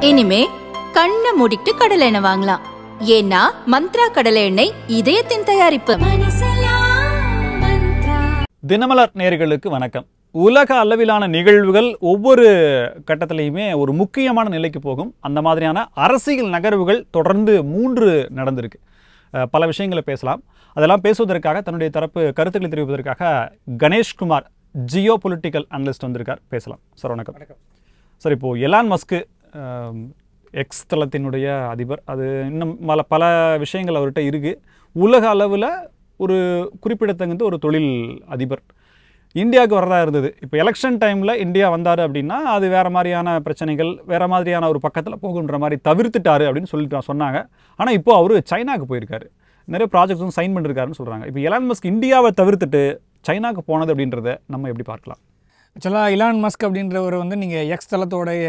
இனிமே கண்ணை மூடிட்டு கடலை எண்ணெய் வாங்கலாம் ஏன்னா மந்த்ரா கடலை எண்ணெய் இதயத்தின் தயாரிப்பு தினமலர் நேயர்களுக்கு வணக்கம் உலக அளவிலான நிகழ்வுகள் ஒவ்வொரு கட்டத்திலையுமே ஒரு முக்கியமான நிலைக்கு போகும் அந்த மாதிரியான அரசியல் நகர்வுகள் தொடர்ந்து மூன்று நடந்திருக்கு அஹ், பல விஷயங்களை பேசலாம் அதெல்லாம் பேசுவதற்காக தன்னுடைய தரப்பு கருத்துக்களை தெரிவிப்பதற்காக கணேஷ்குமார் ஜியோ பொலிட்டிக்கல் அனலிஸ்ட் வந்திருக்கார் பேசலாம் சார் வணக்கம் சார் இப்போது எலான் மஸ்க்கு அஹ், எக்ஸ் தளத்தினுடைய அதிபர் அது இன்னும் பல பல விஷயங்கள் அவர்கிட்ட இருக்குது உலக அளவில் ஒரு குறிப்பிடத்தகுந்த ஒரு தொழில் அதிபர் இந்தியாவுக்கு வரதா இருந்தது இப்போ எலெக்ஷன் டைமில் இந்தியா வந்தார் அப்படின்னா அது வேறு மாதிரியான பிரச்சனைகள் வேறு மாதிரியான ஒரு பக்கத்தில் போகுன்ற மாதிரி தவிர்த்துட்டாரு அப்படின்னு சொல்லிட்டு சொன்னாங்க ஆனால் இப்போ அவர் சைனாக்கு போயிருக்காரு நிறைய ப்ராஜெக்ட்ஸும் சைன் பண்ணிருக்காருன்னு சொல்கிறாங்க இப்போ எலான் மஸ்க் இந்தியாவை தவிர்த்துட்டு சைனாக்கு போனது அப்படின்றத நம்ம எப்படி பார்க்கலாம் ஆக்சுவலாக இலான் மஸ்க் அப்படின்றவர் வந்து நீங்கள் எக்ஸ் தளத்தோடைய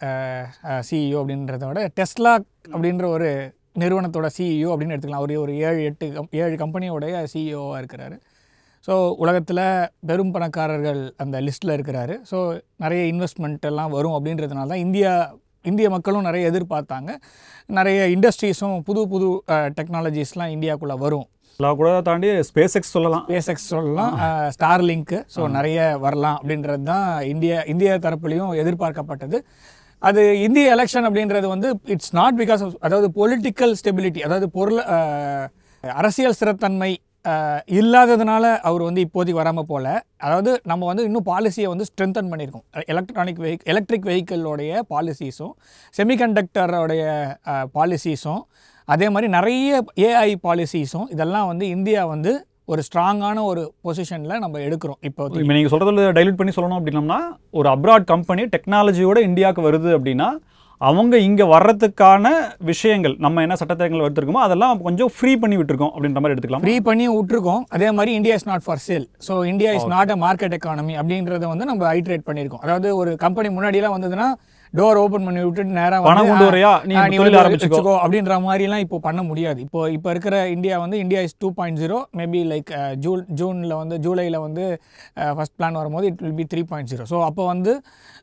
சிஇஓ அப்படின்றத விட டெஸ்லா அப்படின்ற ஒரு நிறுவனத்தோட சிஇஓ அப்படின்னு எடுத்துக்கலாம் அவர் ஒரு ஏழு எட்டு கம்- ஏழு கம்பெனியோடைய சிஇஓவாக இருக்கிறாரு ஸோ உலகத்தில் பெரும் பணக்காரர்கள் அந்த லிஸ்ட்டில் இருக்கிறாரு ஸோ நிறைய இன்வெஸ்ட்மெண்ட் எல்லாம் வரும் அப்படின்றதுனால தான் இந்தியா இந்திய மக்களும் நிறைய எதிர்பார்த்தாங்க நிறைய இண்டஸ்ட்ரீஸும் புது புது டெக்னாலஜிஸ்லாம் இந்தியாவுக்குள்ளே வரும் எல்லாம் கூட தாண்டி ஸ்பேஸ் எக்ஸ் சொல்லலாம் ஸ்பேஸ் சொல்லலாம் ஸ்டார் லிங்க்கு ஸோ நிறைய வரலாம் அப்படின்றது தான் இந்திய இந்திய தரப்புலையும் எதிர்பார்க்கப்பட்டது அது இந்திய எலெக்ஷன் அப்படின்றது வந்து இட்ஸ் நாட் பிகாஸ் ஆஃப் அதாவது பொலிட்டிக்கல் ஸ்டெபிலிட்டி அதாவது பொருள் அஹ், அரசியல் ஸ்திரத்தன்மை அஹ், இல்லாததுனால அவர் வந்து இப்போதைக்கு வராமல் போல அதாவது நம்ம வந்து இன்னும் பாலிசியை வந்து ஸ்ட்ரென்தன் பண்ணியிருக்கோம் எலக்ட்ரானிக் வெஹிக் எலக்ட்ரிக் வெஹிக்கிளோடைய பாலிசிஸும் செமிகண்டக்டரோடைய பாலிசிஸும் அதே மாதிரி நிறைய ஏஐ பாலிசிஸும் இதெல்லாம் வந்து இந்தியா வந்து ஒரு ஸ்ட்ராங்கான ஒரு பொசிஷனில் நம்ம எடுக்கிறோம் இப்போ இப்போ நீங்கள் சொல்கிறதுல டைல்யூட் பண்ணி சொல்லணும் அப்படின்னம்னா ஒரு அப்ராட் கம்பெனி டெக்னாலஜியோட இந்தியாவுக்கு வருது அப்படின்னா அவங்க இங்கே வர்றதுக்கான விஷயங்கள் நம்ம என்ன சட்டத்திட்டங்கள் எடுத்துருக்கோமோ அதெல்லாம் கொஞ்சம் ஃப்ரீ பண்ணி விட்டுருக்கோம் அப்படின்ற மாதிரி எடுத்துக்கலாம் ஃப்ரீ பண்ணி விட்டுருக்கோம் அதே மாதிரி India is not for sale so India is not a market economy அப்படின்றத வந்து நம்ம ஹைட்ரேட் பண்ணியிருக்கோம் அதாவது ஒரு கம்பெனி முன்னாடிலாம் வந்ததுன்னா டோர் ஓப்பன் பண்ணி விட்டுட்டு நேராக பணம் கொண்டு வரையா நீ ஆ, இந்த நீ தொழில் வந்து ஆரம்பிச்சுக்கோ வச்சுக்கோ அப்படின்ற மாதிரிலாம் இப்போ பண்ண முடியாது இப்போ இப்போ இருக்கிற இந்தியா வந்து India is two point zero maybe like June ஜூனில் வந்து ஜூலையில் வந்து ஃபஸ்ட் பிளான் வரும்போது it will be three point zero so அப்போ வந்து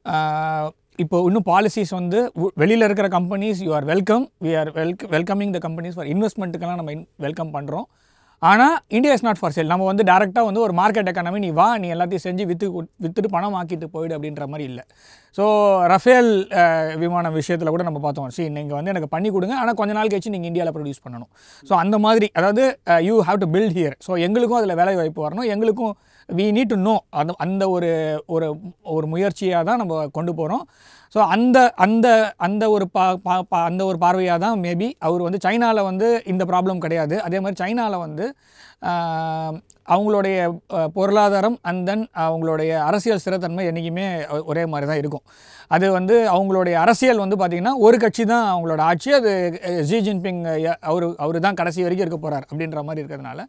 அஹ், இப்போ இன்னும் பாலிசிஸ் வந்து வெளியில் இருக்கிற companies you are welcome we are வெல்க் வெல்கமிங் த கம்பெனிஸ் ஃபார் இன்வெஸ்ட்மெண்ட்டுக்கெல்லாம் நம்ம வெல்கம் பண்ணுறோம் ஆனால் India is not for sale நம்ம வந்து டேரெக்டாக வந்து ஒரு மார்க்கெட் எக்கானமி நீ வா நீ எல்லாத்தையும் செஞ்சு விற்று விற்றுட்டு பணம் ஆக்கிட்டு போயிடு அப்படின்ற மாதிரி இல்லை ஸோ ரஃபேல் அஹ், விமான விஷயத்தில் கூட நம்ம பார்த்தோம் சரி நீங்கள் வந்து எனக்கு பண்ணி கொடுங்க ஆனால் கொஞ்ச நாள் கழிச்சு நீங்கள் இந்தியாவில் ப்ரொடியூஸ் பண்ணணும் ஸோ அந்த மாதிரி அதாவது you have to build here so எங்களுக்கும் அதில் வேலை வாய்ப்பு வரணும் எங்களுக்கும் வி நீட் டு நோ அந்த அந்த ஒரு ஒரு ஒரு முயற்சியாக தான் நம்ம கொண்டு போகிறோம் ஸோ அந்த அந்த அந்த ஒரு பா பா- பா- அந்த ஒரு பார்வையாக தான் மேபி அவர் வந்து சைனாவில் வந்து இந்த ப்ராப்ளம் கிடையாது அதே மாதிரி சைனாவில் வந்து ஆஹ், அவங்களுடைய அஹ், பொருளாதாரம் அண்ட் தென் அவங்களுடைய அரசியல் ஸ்திரத்தன்மை என்றைக்குமே ஒ- ஒரே மாதிரி தான் இருக்கும் அது வந்து அவங்களுடைய அரசியல் வந்து பார்த்திங்கன்னா ஒரு கட்சி தான் அவங்களோட ஆட்சி அது அஹ், ஜி ஜின்பிங் அவர் அவர் தான் கடைசி வரைக்கும் இருக்க போகிறார் அப்படின்ற மாதிரி இருக்கிறதுனால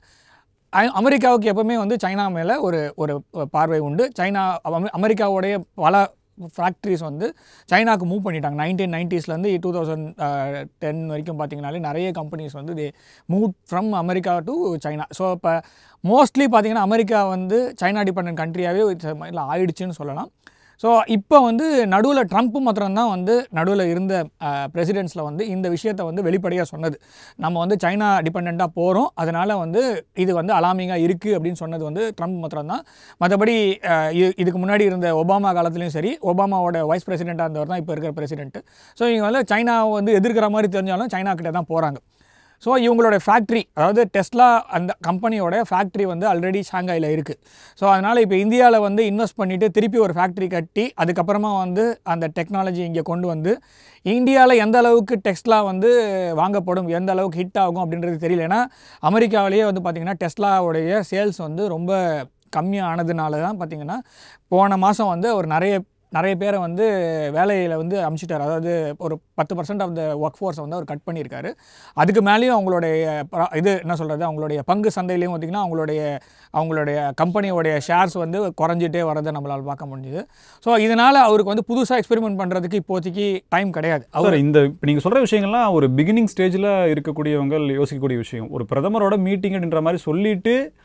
அ- அமெரிக்காவுக்கு எப்பவுமே வந்து சைனா மேலே ஒரு ஒரு பார்வை உண்டு சைனா அமெ- அமெரிக்காவுடைய பல ஃபேக்ட்ரிஸ் வந்து சைனாக்கு மூவ் பண்ணிட்டாங்க நைன்டீன் நைன்ட்டீஸ்லேருந்து டூ தௌசண்ட் டென் வரைக்கும் பார்த்தீங்கனாலே நிறைய கம்பெனிஸ் வந்து they move from America to China so இப்போ மோஸ்ட்லி பார்த்தீங்கன்னா அமெரிக்கா வந்து சைனா டிபெண்டன்ட் கண்ட்ரியாகவே இல்லை ஆயிடுச்சுன்னு சொல்லலாம் ஸோ இப்போ வந்து நடுவில் ட்ரம்ப் மாத்திரம்தான் வந்து நடுவில் இருந்த பிரசிடென்ட்ஸில் வந்து இந்த விஷயத்தை வந்து வெளிப்படையாக சொன்னது நம்ம வந்து சைனா டிபெண்ட்டாக போகிறோம் அதனால் வந்து இது வந்து அலாமிங்காக இருக்குது அப்படின்னு சொன்னது வந்து ட்ரம்ப் மாத்திரம்தான் மற்றபடி அஹ், இது- இதுக்கு முன்னாடி இருந்த ஒபாமா காலத்துலேயும் சரி ஒபாமாவோட வைஸ் பிரசிடெண்ட்டாக இருந்தவர் தான் இப்போ இருக்கிற பிரசிடென்ட் ஸோ இவங்க வந்து சைனாவை வந்து எதிர்க்கிற மாதிரி தெரிஞ்சாலும் சைனா கிட்ட தான் போகிறாங்க ஸோ இவங்களோட ஃபேக்ட்ரி அதாவது டெஸ்லா அந்த கம்பெனியோட ஃபேக்ட்ரி வந்து ஆல்ரெடி ஷாங்காயில் இருக்குது ஸோ அதனால் இப்போ இந்தியாவில் வந்து இன்வெஸ்ட் பண்ணிவிட்டு திருப்பி ஒரு ஃபேக்ட்ரி கட்டி அதுக்கப்புறமா வந்து அந்த டெக்னாலஜி இங்கே கொண்டு வந்து இந்தியாவில் எந்த அளவுக்கு டெஸ்லா வந்து வாங்கப்படும் எந்த அளவுக்கு ஹிட் ஆகும் அப்படின்றது தெரியல ஏன்னா அமெரிக்காவிலேயே வந்து பார்த்திங்கன்னா டெஸ்லாவுடைய சேல்ஸ் வந்து ரொம்ப கம்மியானதுனால தான் பார்த்திங்கன்னா போன மாதம் வந்து ஒரு நிறைய நிறைய பேரை வந்து வேலையில் வந்து அமுச்சிட்டார் அதாவது ஒரு பத்து பர்சன்ட் ஆஃப் த ஒர்க் ஃபோர்ஸை வந்து அவர் கட் பண்ணியிருக்காரு அதுக்கு மேலேயும் அவங்களுடைய ப்ரா- இது என்ன சொல்கிறது அவங்களுடைய பங்கு சந்தையிலையும் பார்த்திங்கன்னா அவங்களுடைய அவங்களுடைய கம்பெனியோடைய ஷேர்ஸ் வந்து குறைஞ்சிட்டே வரதை நம்மளால் பார்க்க முடிஞ்சுது ஸோ இதனால் அவருக்கு வந்து புதுசாக எக்ஸ்பெரிமெண்ட் பண்ணுறதுக்கு இப்போதைக்கு டைம் கிடையாது அவர் சார் இந்த இப்போ நீங்கள் சொல்கிற விஷயங்கள்லாம் ஒரு பிகினிங் ஸ்டேஜில் இருக்கக்கூடியவங்க யோசிக்கக்கூடிய விஷயம் ஒரு பிரதமரோட மீட்டிங் அப்படின்ற மாதிரி சொல்லிட்டு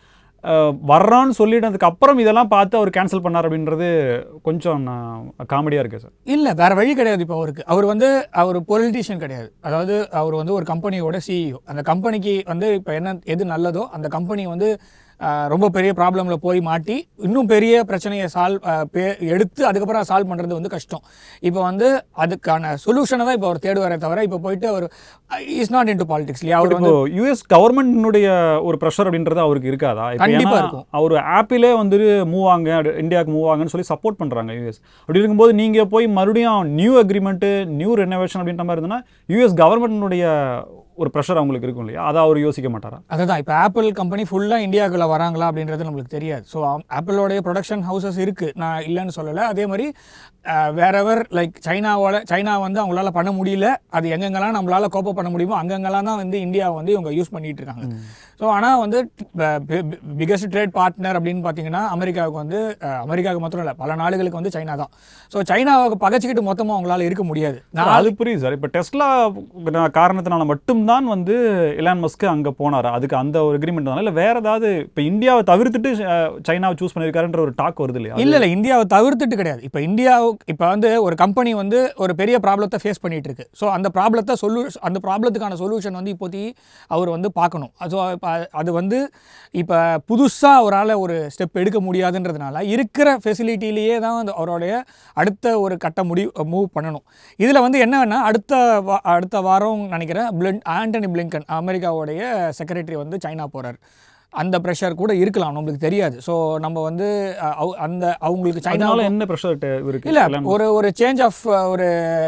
அஹ், வர்றான்னு சொல்லிட்டதுக்கு அப்புறம் இதெல்லாம் பார்த்து அவர் கேன்சல் பண்ணார் அப்படின்றது கொஞ்சம் காமெடியாக இருக்கு சார் இல்லை வேற வழி கிடையாது இப்போ அவருக்கு அவர் வந்து அவர் பொலிட்டீஷியன் கிடையாது அதாவது அவர் வந்து ஒரு கம்பெனியோட சிஇஓ அந்த கம்பெனிக்கு வந்து இப்போ என்ன எது நல்லதோ அந்த கம்பெனி வந்து ஆஹ், ரொம்ப பெரிய ப்ராப்ளமில் போய் மாட்டி இன்னும் பெரிய பிரச்சனையை சால்வ் எடுத்து அதுக்கப்புறம் சால்வ் பண்ணுறது வந்து கஷ்டம் இப்போ வந்து அதுக்கான சொல்யூஷனை தான் இப்போ அவர் தேடுவாரே தவிர இப்போ போயிட்டு அவர் is not into politics இல்லையா அவர் வந்து இப்போ யூஎஸ் கவர்மெண்ட்டினுடைய ஒரு ப்ரெஷர் அப்படின்றது அவருக்கு இருக்காதா இப்போ கண்டிப்பா ஏன்னா இருக்கும். அவர் ஆப்பிளே வந்து மூவ் ஆங்க அடு- இந்தியாவுக்கு மூவ் ஆங்கன்னு சொல்லி சப்போர்ட் பண்ணுறாங்க யூஎஸ் அப்படி இருக்கும்போது நீங்கள் போய் மறுபடியும் நியூ அக்ரிமெண்ட்டு நியூ ரெனோவேஷன் அப்படின்ற மாதிரி இருந்ததுன்னா யூஎஸ் கவர்மெண்ட்டினுடைய ஒரு ப்ரெஷர் அவங்களுக்கு இருக்கும் இல்லையா அதை அவர் யோசிக்க மாட்டாரா அதுதான் இப்போ ஆப்பிள் கம்பெனி ஃபுல்லாக இந்தியாவுக்குள்ள வராங்களா அப்படின்றது நம்மளுக்கு தெரியாது ஸோ ஆப்பிளோடைய ப்ரொடக்ஷன் ஹவுசஸ் இருக்குது நான் இல்லைன்னு சொல்லலை அதே மாதிரி வேறெவர் லைக் சைனாவோட சைனா வந்து அவங்களால பண்ண முடியல அது எங்கெங்கெல்லாம் நம்மளால கோப்ப பண்ண முடியுமோ அங்கங்கெல்லாம் தான் வந்து இந்தியா வந்து இவங்க யூஸ் பண்ணிட்டு இருக்காங்க ஸோ ஆனால் வந்து பிகஸ்ட் ட்ரேட் பார்ட்னர் அப்படின்னு பார்த்தீங்கன்னா அமெரிக்காவுக்கு வந்து அஹ், அமெரிக்காவுக்கு மாத்திரம் இல்லை பல நாடுகளுக்கு வந்து சைனா தான் ஸோ சைனாவுக்கு பகச்சிக்கிட்டு மொத்தமாக அவங்களால இருக்க முடியாது நான் அது புரியுது சார் இப்போ டெஸ்லா காரணத்தினால மட்டும்தான் வந்து இலான் மஸ்க் அங்கே போனார் அதுக்கு அந்த ஒரு அக்ரிமெண்ட் தான் இல்லை வேற ஏதாவது இப்போ இந்தியாவை தவிர்த்துட்டு அஹ், சைனாவை சூஸ் பண்ணியிருக்காருன்ற ஒரு டாக் வருது இல்லையா இல்ல இல்ல இந்தியாவை தவிர்த்துட்டு கிடையாது இப்போ இந்தியாவுக்கு இப்போ வந்து ஒரு கம்பெனி வந்து ஒரு பெரிய ப்ராப்ளத்தை ஃபேஸ் பண்ணிட்டு இருக்கு ஸோ அந்த ப்ராப்ளத்தை சொல்லு அந்த ப்ராப்ளத்துக்கான சொல்யூஷன் வந்து இப்போதைக்கு அவர் வந்து பார்க்கணும் ஸோ அது வந்து இப்போ புதுசாக அவரால் ஒரு ஸ்டெப் எடுக்க முடியாதுன்றதுனால இருக்கிற ஃபெசிலிட்டிலேயே தான் வந்து அவருடைய அடுத்த ஒரு கட்ட முடிவு மூவ் பண்ணணும் இதில் வந்து என்னன்னா அடுத்த வா- அடுத்த வாரம் நினைக்கிறேன் பிளின் ஆண்டனி பிளிங்கன் அமெரிக்காவுடைய செக்ரட்டரி வந்து சைனா போகிறார் அந்த ப்ரெஷர் கூட இருக்கலாம் நம்மளுக்கு தெரியாது ஸோ நம்ம வந்து அஹ், அவ- அந்த அவங்களுக்கு சைனா அதனால என்ன ப்ரெஷர் இருக்கு இல்ல Elon ஒரு ஒரு சேஞ்ச் ஆஃப் ஒரு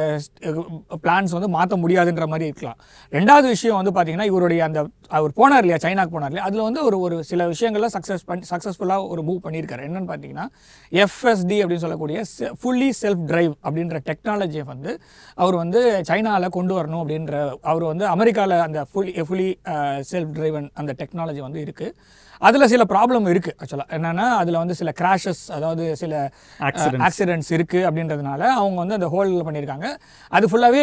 பிளான்ஸ் வந்து மாற்ற முடியாதுன்ற மாதிரி இருக்கலாம் ரெண்டாவது விஷயம் வந்து பாத்தீங்கன்னா இவருடைய அந்த அவர் போனார் இல்லையா சைனாக்கு போனார் இல்லையா அதில் வந்து ஒரு ஒரு சில விஷயங்கள்ல சக்ஸஸ் பண்ணி சக்ஸஸ்ஃபுல்லாக ஒரு மூவ் பண்ணியிருக்காரு என்னன்னு பார்த்தீங்கன்னா எஃப்எஸ்டி அப்படின்னு சொல்லக்கூடிய ஃபுல்லி செல்ஃப் டிரைவ் அப்படின்ற டெக்னாலஜியை வந்து அவர் வந்து சைனால கொண்டு வரணும் அப்படின்ற அவர் வந்து அமெரிக்காவில் அந்த ஃபுல்லி ஃபுல்லி செல்ஃப் டிரைவன் அந்த டெக்னாலஜி வந்து இருக்கு அதில் சில ப்ராப்ளம் இருக்கு ஆக்சுவலாக என்னன்னா அதில் வந்து சில கிராஷஸ் அதாவது சில Accidents. ஆக்சிடென்ட்ஸ் இருக்குது அப்படின்றதுனால அவங்க வந்து அந்த ஹோல்டில் பண்ணியிருக்காங்க அது ஃபுல்லாகவே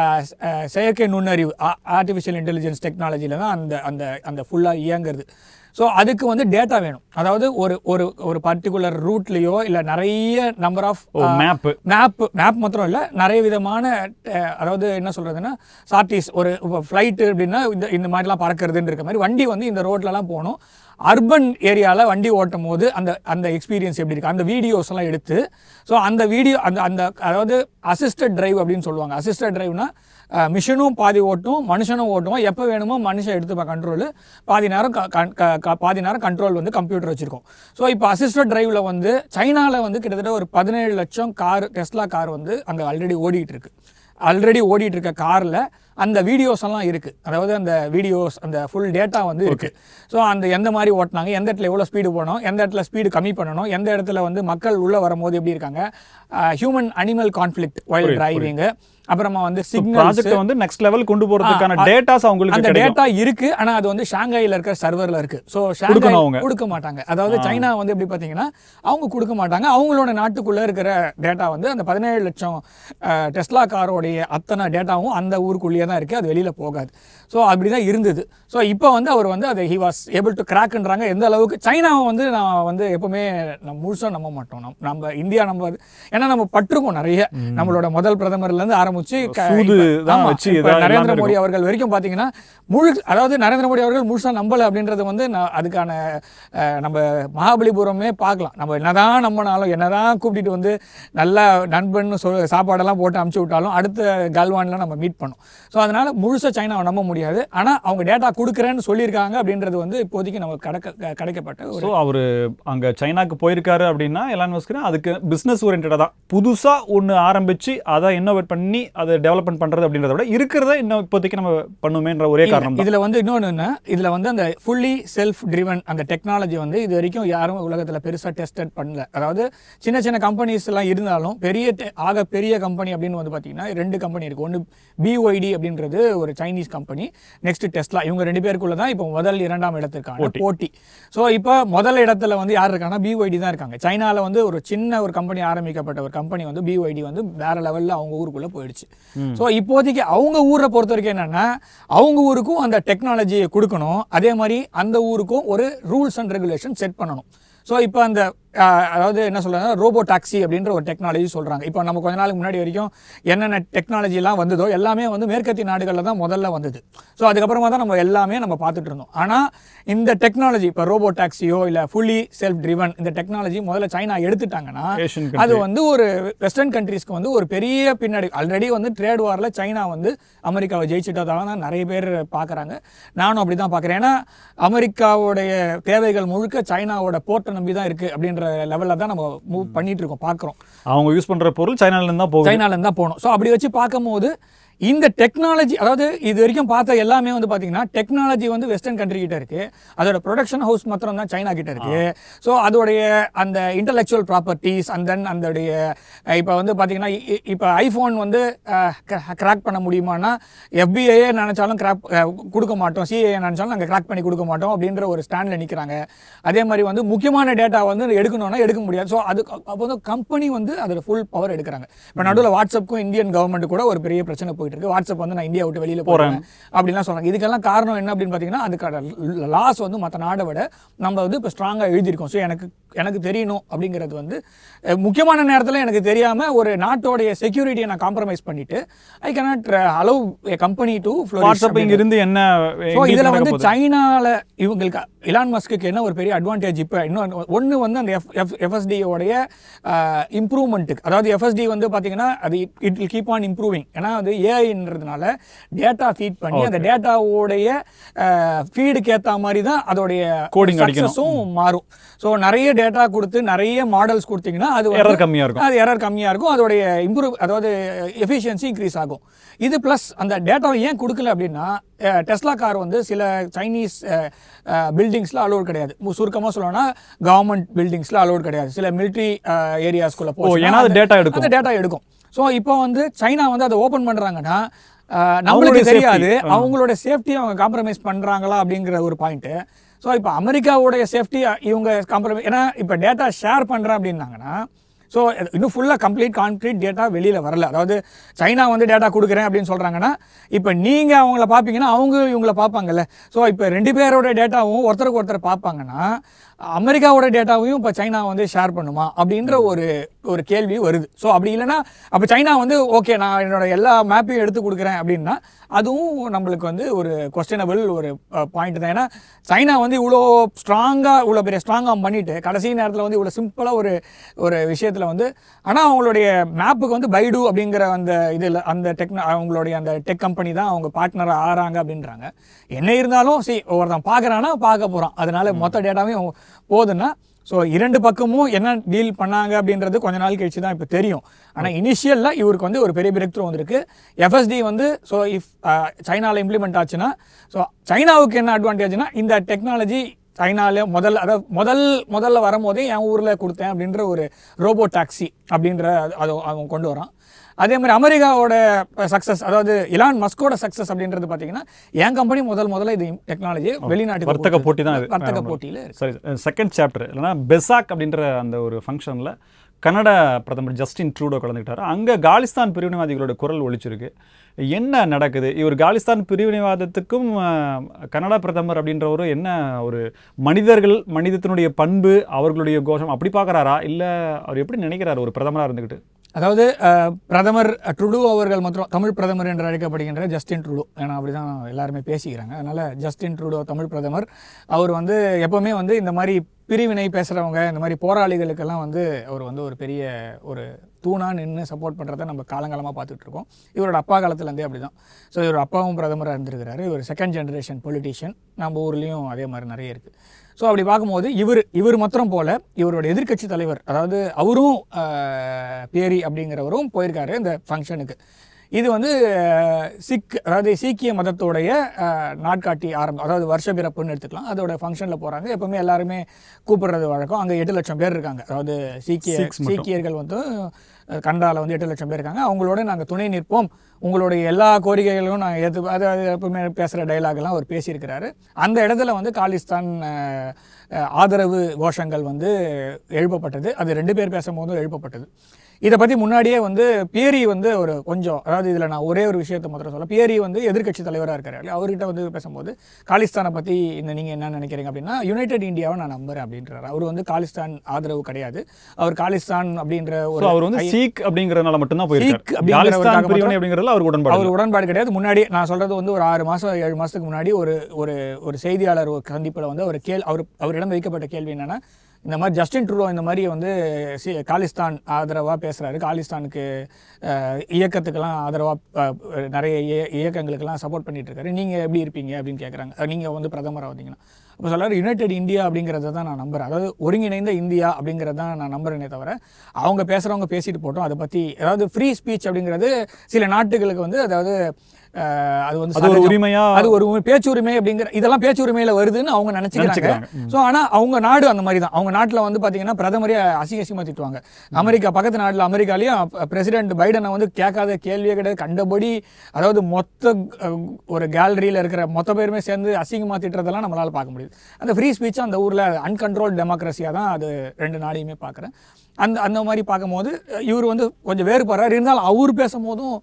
செயற்கை நுண்ணறிவு ஆர்டிஃபிஷியல் இன்டெலிஜென்ஸ் டெக்னாலஜியில் தான் அந்த அந்த அந்த ஃபுல்லாக இயங்குறது ஸோ அதுக்கு வந்து டேட்டா வேணும் அதாவது ஒரு ஒரு ஒரு பர்டிகுலர் ரூட்லேயோ இல்லை நிறைய நம்பர் ஆஃப் ஓ மேப் மேப் மேப் மாத்திரம் இல்லை நிறைய விதமான அஹ், அதாவது என்ன சொல்கிறதுன்னா சார்டிஸ் ஒரு ஃப்ளைட்டு அப்படின்னா இந்த இந்த மாதிரிலாம் பறக்கிறதுன்னு இருக்க மாதிரி வண்டி வந்து இந்த ரோட்லலாம் போகணும் அர்பன் ஏரியாவில் வண்டி ஓட்டும் போது அந்த அந்த எக்ஸ்பீரியன்ஸ் எப்படி இருக்குது அந்த வீடியோஸ் எல்லாம் எடுத்து ஸோ அந்த வீடியோ அந்த அந்த அதாவது அசிஸ்டட் டிரைவ் அப்படின்னு சொல்லுவாங்க அசிஸ்டட் டிரைவ்னா மிஷினும் பாதி ஓட்டும் மனுஷனும் ஓட்டுவோம் எப்போ வேணுமோ மனுஷன் எடுத்துப்பா கண்ட்ரோல் பாதி நேரம் க- க- க- க- பாதி நேரம் கண்ட்ரோல் வந்து கம்ப்யூட்டர் வச்சிருக்கோம் ஸோ இப்போ அசிஸ்டட் டிரைவில் வந்து சைனாவில் வந்து கிட்டத்தட்ட ஒரு பதினேழு லட்சம் கார் டெஸ்லா கார் வந்து அங்கே ஆல்ரெடி ஓடிட்டு இருக்கு ஆல்ரெடி ஓடிட்டு இருக்க காரில் அந்த வீடியோஸ் எல்லாம் இருக்கு அதாவது அந்த வீடியோஸ் அந்த ஃபுல் டேட்டா வந்து இருக்கு ஸோ அந்த எந்த மாதிரி ஓட்டினாங்க எந்த இடத்துல எவ்வளோ ஸ்பீடு போனோம் எந்த இடத்துல ஸ்பீடு கம்மி பண்ணணும் எந்த இடத்துல வந்து மக்கள் உள்ள வரும்போது எப்படி இருக்காங்க human animal conflict while driving அப்புறமா வந்து சிக்னல்ஸ் ப்ராஜெக்ட் வந்து நெக்ஸ்ட் லெவல் கொண்டு போறதுக்கான ஆ, டேட்டாஸ் அவங்களுக்கு அந்த கிடைக்கும் டேட்டா இருக்கு ஆனா அது வந்து ஷாங்காயில இருக்கிற சர்வர்ல இருக்கு சோ கொடுக்கணும் ஷாங்காய் அவங்க. கொடுக்க மாட்டாங்க அதாவது சைனா வந்து எப்படி பாத்தீங்கன்னா அவங்க கொடுக்க மாட்டாங்க அவங்களோட நாட்டுக்குள்ள இருக்கிற டேட்டா வந்து அந்த பதினேழு லட்சம் அஹ், டெஸ்லா காரோடைய அத்தனை டேட்டாவும் அந்த ஊருக்குள்ளேயே தான் இருக்கு அது வெளியில போகாது ஸோ அப்படிதான் இருந்தது ஸோ இப்போ வந்து அவர் வந்து அதை ஹி வாஸ் ஏபிள் டு கிராக்ன்றாங்க எந்த அளவுக்கு சைனாவை வந்து நான் வந்து எப்பவுமே நம்ம முழுசா நம்ப மாட்டோம் நம்ம நம்ம இந்தியா நம்ம ஏன்னா நம்ம பட்டிருக்கோம் நிறைய நம்மளோட முதல் பிரதமர்ல இருந்து ஆரம்பிச்சு க- சூது இப்ப- தான் ஆமா, வச்சு இப்ப இதா எல்லாமே நரேந்திர மோடி இருக்கும். அவர்கள் வரைக்கும் பாத்தீங்கன்னா முழு அதாவது நரேந்திர மோடி அவர்கள் முழுசா நம்பல அப்படின்றது வந்து நான் அதுக்கான அஹ், நம்ம மகாபலிபுரமே பார்க்கலாம் நம்ம என்னதான் நம்பினாலும் என்னதான் கூப்பிட்டுட்டு வந்து நல்ல நண்பன் சொல் சாப்பாடெல்லாம் போட்டு அமுச்சு விட்டாலும் அடுத்த கல்வான்ல நம்ம மீட் பண்ணோம் ஸோ அதனால முழுசா சைனாவை நம்ப முடியாது ஆனா அவங்க டேட்டா கொடுக்குறேன்னு சொல்லியிருக்காங்க அப்படின்றது வந்து இப்போதைக்கு நமக்கு கிடைக்க கிடைக்கப்பட்ட ஒரு ஸோ அவர் அங்கே சைனாக்கு போயிருக்காரு அப்படின்னா எலான் மஸ்க்கு அதுக்கு பிஸ்னஸ் ஓரியன்டாக தான் புதுசாக ஒன்று ஆரம்பிச்சு அதை இன்னோவேட் பண்ணி அதை டெவலப்மெண்ட் பண்ணுறது அப்படின்றத விட இருக்கிறத இன்னும் இப்போதைக்கு நம்ம பண்ணுமேன்ற ஒரே காரணம் தான் இதுல வந்து இன்னொன்னு என்ன இதுல வந்து அந்த ஃபுல்லி செல்ஃப் ட்ரிவன் அந்த டெக்னாலஜி வந்து இது வரைக்கும் யாரும் உலகத்துல பெருசா டெஸ்டட் பண்ணல அதாவது சின்ன சின்ன கம்பெனிஸ் எல்லாம் இருந்தாலும் பெரிய te- ஆக பெரிய கம்பெனி அப்படின்னு வந்து பாத்தீங்கன்னா ரெண்டு கம்பெனி இருக்கு ஒன்னு பிஒய்டி அப்படின்றது ஒரு சைனீஸ் கம்பெனி நெக்ஸ்ட் டெஸ்லா இவங்க ரெண்டு பேருக்குள்ள தான் இப்போ முதல் இரண்டாம் இடத்திற்கான போட்டி. போட்டி ஸோ இப்போ முதல் இடத்துல வந்து யார் இருக்காங்கன்னா பிஒய்டி தான் இருக்காங்க சைனால வந்து ஒரு சின்ன ஒரு கம்பெனி ஆரம்பிக்கப்பட்ட ஒரு கம்பெனி வந்து பிஒய்டி வந்து வேற லெவல்ல அவங்க ஊருக்குள்ள போயிடுச்சு போயிடுச்சு ஸோ இப்போதைக்கு அவங்க ஊரை பொறுத்த வரைக்கும் என்னன்னா அவங்க ஊருக்கும் அந்த டெக்னாலஜியை கொடுக்கணும் அதே மாதிரி அந்த ஊருக்கும் ஒரு ரூல்ஸ் அண்ட் ரெகுலேஷன் செட் பண்ணணும் ஸோ இப்போ அந்த ஆஹ், அதாவது என்ன சொல்றாங்க ரோபோ டாக்ஸி அப்படின்ற ஒரு டெக்னாலஜி சொல்கிறாங்க இப்போ நம்ம கொஞ்ச நாளுக்கு முன்னாடி வரைக்கும் என்னென்ன டெக்னாலஜிலாம் வந்ததோ எல்லாமே வந்து மேற்கத்திய நாடுகளில் தான் முதல்ல வந்தது ஸோ அதுக்கப்புறமா தான் நம்ம எல்லாமே நம்ம பார்த்துட்டு இருந்தோம் ஆனால் இந்த டெக்னாலஜி இப்போ ரோபோ டாக்ஸியோ இல்லை ஃபுல்லி செல்ஃப் ட்ரிவன் இந்த டெக்னாலஜி முதல்ல சைனா எடுத்துட்டாங்கன்னா ஏஷியன் அது வந்து ஒரு வெஸ்டர்ன் கண்ட்ரீஸ்க்கு வந்து ஒரு பெரிய பின்னாடி ஆல்ரெடி வந்து ட்ரேட் வாரில் சைனா வந்து அமெரிக்காவை ஜெயிச்சிட்டதாக தான் நிறைய பேர் பார்க்குறாங்க நானும் அப்படி தான் பார்க்குறேன் ஏன்னா அமெரிக்காவுடைய தேவைகள் முழுக்க சைனாவோட போர்ட்டை நம்பி தான் இருக்குது அப்படின்ற லெவலில் தான் நம்ம மூவ் பண்ணிட்டு இருக்கோம் பார்க்குறோம் அவங்க யூஸ் பண்ற பொருள் சைனால இருந்து தான் போகுது சைனாலேருந்து தான் போகணும் ஸோ அப்படி வச்சு பார்க்கும்போது இந்த டெக்னாலஜி அதாவது இது வரைக்கும் பார்த்த எல்லாமே வந்து பார்த்தீங்கன்னா டெக்னாலஜி வந்து வெஸ்டர்ன் கண்ட்ரி கிட்ட இருக்கு அதோட ப்ரொடக்ஷன் ஹவுஸ் மாத்திரம் தான் சைனா கிட்ட இருக்கு ஸோ அதோடைய அந்த இன்டலெக்சுவல் ப்ராப்பர்ட்டிஸ் அண்ட் தென் அதோடைய இப்போ வந்து பார்த்தீங்கன்னா இப்போ ஐஃபோன் வந்து கிராக் பண்ண முடியுமானா எஃபிஐயே நினைச்சாலும் கிராக் கொடுக்க மாட்டோம் சிஏ நினைச்சாலும் நாங்கள் கிராக் பண்ணி கொடுக்க மாட்டோம் அப்படின்ற ஒரு ஸ்டாண்டில் நிற்கிறாங்க அதே மாதிரி வந்து முக்கியமான டேட்டா வந்து எடுக்கணும்னா எடுக்க முடியாது ஸோ அது அப்போ வந்து கம்பெனி வந்து அதோட ஃபுல் பவர் எடுக்கிறாங்க இப்போ நடுவில் வாட்ஸ்அப்புக்கும் இந்தியன் கவர்மெண்ட் கூட ஒரு பெரிய பிரச்சனை போயிட்டு இருக்கு வாட்ஸ்அப் வந்து நான் இந்தியா விட்டு வெளியில போறேன் அப்படின்லாம் சொல்றாங்க இதுக்கெல்லாம் காரணம் என்ன அப்படின்னு பார்த்தீங்கன்னா அதுக்கான லாஸ் வந்து மற்ற நாடை விட நம்ம வந்து இப்போ ஸ்ட்ராங்காக எழுதியிருக்கோம் ஸோ எனக்கு எனக்கு தெரியணும் அப்படிங்கிறது வந்து அஹ், முக்கியமான நேரத்தில் எனக்கு தெரியாம ஒரு நாட்டோடைய செக்யூரிட்டியை நான் காம்ப்ரமைஸ் பண்ணிட்டு I cannot allow a company to WhatsApp இங்க இருந்து என்ன ஸோ எங்க இதில் நடக்க வந்து போகுது? சைனால இவங்களுக்கு இலான் மஸ்க்கு என்ன ஒரு பெரிய அட்வான்டேஜ் இப்போ இன்னும் ஒன்று வந்து அந்த எஃப் எஃப் எஃப்எஸ்டியோடைய இம்ப்ரூவ்மெண்ட்டுக்கு அதாவது எஃப்எஸ்டி வந்து பார்த்தீங்கன்னா அது it will keep on improving ஏன்னா அது ஏஐன்றதுனால டேட்டா ஃபீட் பண்ணி அந்த டேட்டாவோடைய ஃபீடுக்கு ஏற்ற மாதிரி தான் அதோடைய Coding அடிக்கணும். சக்ஸஸும் மாறும் ஸோ நிறைய டேட்டா கொடுத்து நிறைய மாடல்ஸ் கொடுத்தீங்கன்னா அது வந்து- Error கம்மியா இருக்கும். அது எரர் கம்மியாக இருக்கும் அதோடைய இம்ப்ரூவ் அதாவது எஃபிஷியன்சி இன்க்ரீஸ் ஆகும் இது ப்ளஸ் அந்த டேட்டாவை ஏன் கொடுக்கல அப்படின்னா டெஸ்லா கார் வந்து சில சைனீஸ் பில்டிங்ஸில் அலோட் கிடையாது சுருக்கமாக சொல்லணும்னா கவர்மெண்ட் பில்டிங்ஸில் அலோட் கிடையாது சில மிலிட்ரி ஏரியாஸ்குள்ளே ஓ, ஏன்னா அது data எடுக்கும். அந்த டேட்டா எடுக்கும் ஸோ இப்போ வந்து சைனா வந்து அதை ஓப்பன் பண்ணுறாங்கன்னா அவங்களுடைய நம்மளுக்கு safety. தெரியாது ஆ. அவங்களோட சேஃப்டியை அவங்க காம்ப்ரமைஸ் பண்ணுறாங்களா அப்படிங்கிற ஒரு பாயிண்ட்டு ஸோ இப்போ அமெரிக்காவுடைய சேஃப்டி இவங்க காம்ப்ரமைஸ் ஏன்னா இப்போ டேட்டா ஷேர் பண்ணுறேன் அப்படின்னாங்கன்னா ஸோ இன்னும் ஃபுல்லாக கம்ப்ளீட் கான்க்ரீட் டேட்டா வெளியில் வரல அதாவது சைனா வந்து டேட்டா கொடுக்குறேன் அப்படின்னு சொல்கிறாங்கன்னா இப்போ நீங்கள் அவங்கள பார்ப்பீங்கன்னா அவங்க இவங்கள பார்ப்பாங்கல்ல ஸோ இப்போ ரெண்டு பேரோட டேட்டாவும் ஒருத்தருக்கு ஒருத்தர் பார்ப்பாங்கன்னா அமெரிக்காவோட டேட்டாவையும் இப்போ சைனா வந்து ஷேர் பண்ணுமா அப்படின்ற ஒரு ஒரு கேள்வி வருது ஸோ அப்படி இல்லைன்னா அப்போ சைனா வந்து ஓகே நான் என்னோட எல்லா மேப்பையும் எடுத்து கொடுக்குறேன் அப்படின்னா அதுவும் நம்மளுக்கு வந்து ஒரு கொஸ்டினபிள் ஒரு பாயிண்ட் தான் ஏன்னா சைனா வந்து இவ்வளோ ஸ்ட்ராங்காக இவ்வளோ பெரிய ஸ்ட்ராங்காக பண்ணிட்டு கடைசி நேரத்தில் வந்து இவ்வளோ சிம்பிளாக ஒரு ஒரு விஷயத்தில் வந்து ஆனால் அவங்களுடைய மேப்புக்கு வந்து பைடு அப்படிங்கிற அந்த இதில் அந்த டெக்னா அவங்களுடைய அந்த டெக் கம்பெனி தான் அவங்க பார்ட்னராக ஆறாங்க அப்படின்றாங்க என்ன இருந்தாலும் சரி ஒருத்தன் பார்க்குறான்னா பார்க்க போகிறான் அதனால மொத்த டேட்டாவையும் போகுதுன்னா ஸோ இரண்டு பக்கமும் என்ன டீல் பண்ணாங்க அப்படின்றது கொஞ்ச நாள் கழிச்சு தான் இப்போ தெரியும் ஆனால் இனிஷியலில் இவருக்கு வந்து ஒரு பெரிய பிரேக் த்ரூ வந்திருக்கு எஃப்எஸ்டி வந்து ஸோ இஃப் சைனாவில் இம்ப்ளிமெண்ட் ஆச்சுன்னா ஸோ சைனாவுக்கு என்ன அட்வான்டேஜ்னா இந்த டெக்னாலஜி சைனால முதல்ல அதாவது முதல் முதல்ல வரும்போதே என் ஊரில் கொடுத்தேன் அப்படின்ற ஒரு ரோபோ டாக்ஸி அப்படின்ற அது- அது அவன் கொண்டு வரான் அதே மாதிரி அமெரிக்காவோட சக்ஸஸ் அதாவது இலான் மஸ்கோட சக்ஸஸ் அப்படின்றது பார்த்தீங்கன்னா என் கம்பெனி முதல் முதல்ல இது டெக்னாலஜி வெளிநாட்டுக்கு வர்த்தக கொடுத்தது. போட்டி தான் இது. வர்த்தக ஆமா. போட்டியில் இருக்கு சரி செகண்ட் சாப்டர் இல்லைன்னா பெசாக் அப்படின்ற அந்த ஒரு ஃபங்க்ஷனில் கனடா பிரதமர் ஜஸ்டின் ட்ரூடோ கலந்துக்கிட்டாரு அங்கே காலிஸ்தான் பிரிவினைவாதிகளோட குரல் ஒலிச்சிருக்கு என்ன நடக்குது இவர் காலிஸ்தான் பிரிவினைவாதத்துக்கும் அஹ், கனடா பிரதமர் அப்படின்றவரு என்ன ஒரு மனிதர்கள் மனிதத்தினுடைய பண்பு அவர்களுடைய கோஷம் அப்படி பார்க்குறாரா இல்லை அவர் எப்படி நினைக்கிறாரு ஒரு பிரதமராக இருந்துக்கிட்டு அதாவது அஹ், பிரதமர் ட்ருடோ அவர்கள் மற்றும் தமிழ் பிரதமர் என்று அழைக்கப்படுகின்ற ஜஸ்டின் ட்ருடோ ஏன்னா அப்படிதான் எல்லாருமே பேசிக்கிறாங்க அதனால ஜஸ்டின் ட்ருடோ தமிழ் பிரதமர் அவர் வந்து எப்பவுமே வந்து இந்த மாதிரி பிரிவினை பேசுகிறவங்க இந்த மாதிரி போராளிகளுக்கெல்லாம் வந்து அவர் வந்து ஒரு பெரிய ஒரு தூணா நின்று சப்போர்ட் பண்ணுறத நம்ம காலங்காலமாக பார்த்துட்டு இருக்கோம் இவரோட அப்பா காலத்துலேருந்தே அப்படி தான் ஸோ இவர் அப்பாவும் பிரதமராக இருந்திருக்கிறாரு இவர் செகண்ட் ஜெனரேஷன் பொலிட்டீஷியன் நம்ம ஊர்லேயும் அதே மாதிரி நிறைய இருக்குது ஸோ அப்படி பார்க்கும்போது இவர் இவர் மாத்திரம் போல இவரோட எதிர்க்கட்சி தலைவர் அதாவது அவரும் அஹ், பேரி அப்படிங்கிறவரும் போயிருக்காரு இந்த ஃபங்க்ஷனுக்கு இது வந்து அஹ், சிக் அதாவது சீக்கிய மதத்தோடைய அஹ், நாட்காட்டி ஆரம்பம் அதாவது வருஷ பிறப்புன்னு எடுத்துக்கலாம் அதோட ஃபங்க்ஷனில் போகிறாங்க எப்பவுமே எல்லாருமே கூப்பிடுறது வழக்கம் அங்கே எட்டு லட்சம் பேர் இருக்காங்க அதாவது சீக்கிய Sikhs மட்டும். சீக்கியர்கள் வந்து அஹ், கண்டால வந்து எட்டு லட்சம் பேர் இருக்காங்க அவங்களோட நாங்கள் துணை நிற்போம் உங்களுடைய எல்லா கோரிக்கைகளும் நாங்கள் ஏற்று அது அது எப்பவுமே பேசுகிற டைலாக்லாம் அவர் பேசியிருக்கிறாரு அந்த இடத்துல வந்து காலிஸ்தான் அஹ், அஹ், ஆதரவு கோஷங்கள் வந்து எழுப்பப்பட்டது அது ரெண்டு பேர் பேசும்போதும் எழுப்பப்பட்டது இதை பற்றி முன்னாடியே வந்து பியரி வந்து ஒரு கொஞ்சம் அதாவது இதில் நான் ஒரே ஒரு விஷயத்தை மாத்திரம் சொல்ல பியரி வந்து எதிர்க்கட்சி தலைவராக இருக்காரு இல்லையா? அவர்கிட்ட வந்து பேசும்போது காலிஸ்தானை பற்றி இந்த நீங்கள் என்ன நினைக்கிறீங்க அப்படின்னா யுனைடெட் இந்தியாவை நான் நம்புறேன் அப்படின்றாரு அவர் வந்து காலிஸ்தான் ஆதரவு கிடையாது அவர் காலிஸ்தான் அப்படின்ற So, ஒரு அவர் வந்து சீக் அப்படிங்கறதுனால மட்டும்தான் போயிருக்காரு சீக் அப்படிங்கிறவருக்காக காலிஸ்தான் மட்டும் பிரிவினை அப்படிங்கறதுல அவருக்கு உடன்பாடு அவர் உடன்பாடு கிடையாது முன்னாடி நான் சொல்றது வந்து ஒரு ஆறு மாசம் ஏழு மாசத்துக்கு முன்னாடி ஒரு ஒரு ஒரு செய்தியாளர் ஒரு சந்திப்பில் வந்து அவர் கேள் அவர் அவரிடம் வைக்கப்பட்ட கேள்வி என்னன்னா இந்த மாதிரி ஜஸ்டின் ட்ரூடோ இந்த மாதிரி வந்து சி- காலிஸ்தான் ஆதரவாக பேசுறாரு காலிஸ்தானுக்கு அஹ், இயக்கத்துக்கெல்லாம் ஆதரவாக நிறைய இய- இயக்கங்களுக்கெல்லாம் சப்போர்ட் பண்ணிட்டு இருக்காரு நீங்க எப்படி இருப்பீங்க அப்படின்னு கேட்குறாங்க நீங்க வந்து பிரதமராக வந்தீங்கன்னா அப்போ சொல்றாரு யுனைடெட் இந்தியா அப்படிங்கிறத தான் நான் நம்புறேன் அதாவது ஒருங்கிணைந்த இந்தியா அப்படிங்கிறத தான் நான் நம்புறேனே தவிர அவங்க பேசுறவங்க பேசிட்டு போட்டோம் அதை பத்தி அதாவது ஃப்ரீ ஸ்பீச் அப்படிங்கிறது சில நாட்டுகளுக்கு வந்து அதாவது அஹ், அது வந்து அது ஒரு சகஜம். உரிமையா அது ஒரு உரிமை- பேச்சுரிமை அப்படிங்கிற இதெல்லாம் பேச்சுரிமையில வருதுன்னு அவங்க நினைச்சுக்கிறாங்க நினைச்சுக்கிறாங்க ஸோ ஆனா அவங்க நாடு அந்த மாதிரி தான் அவங்க நாட்டுல வந்து பாத்தீங்கன்னா பிரதமரே அசிங்க அசிங்கமா திட்டுவாங்க அமெரிக்கா பக்கத்து நாட்டுல அமெரிக்காலயும் பிரசிடென்ட் பைடனை வந்து கேட்காத கேள்வியே கிடையாது கண்டபடி அதாவது மொத்த அஹ், ஒரு கேலரியில இருக்கிற மொத்த பேருமே சேர்ந்து அசிங்கமா திட்டுறதெல்லாம் நம்மளால பார்க்க முடியுது அந்த ஃப்ரீ ஸ்பீச் அந்த ஊர்ல அன்கண்ட்ரோல் டெமோக்ரஸியா தான் அது ரெண்டு நாடையுமே பார்க்குறேன் அந்த அந்த மாதிரி பார்க்கும்போது அஹ், இவர் வந்து கொஞ்சம் வேறுபடுறாரு இருந்தாலும் அவர் பேசும்போதும்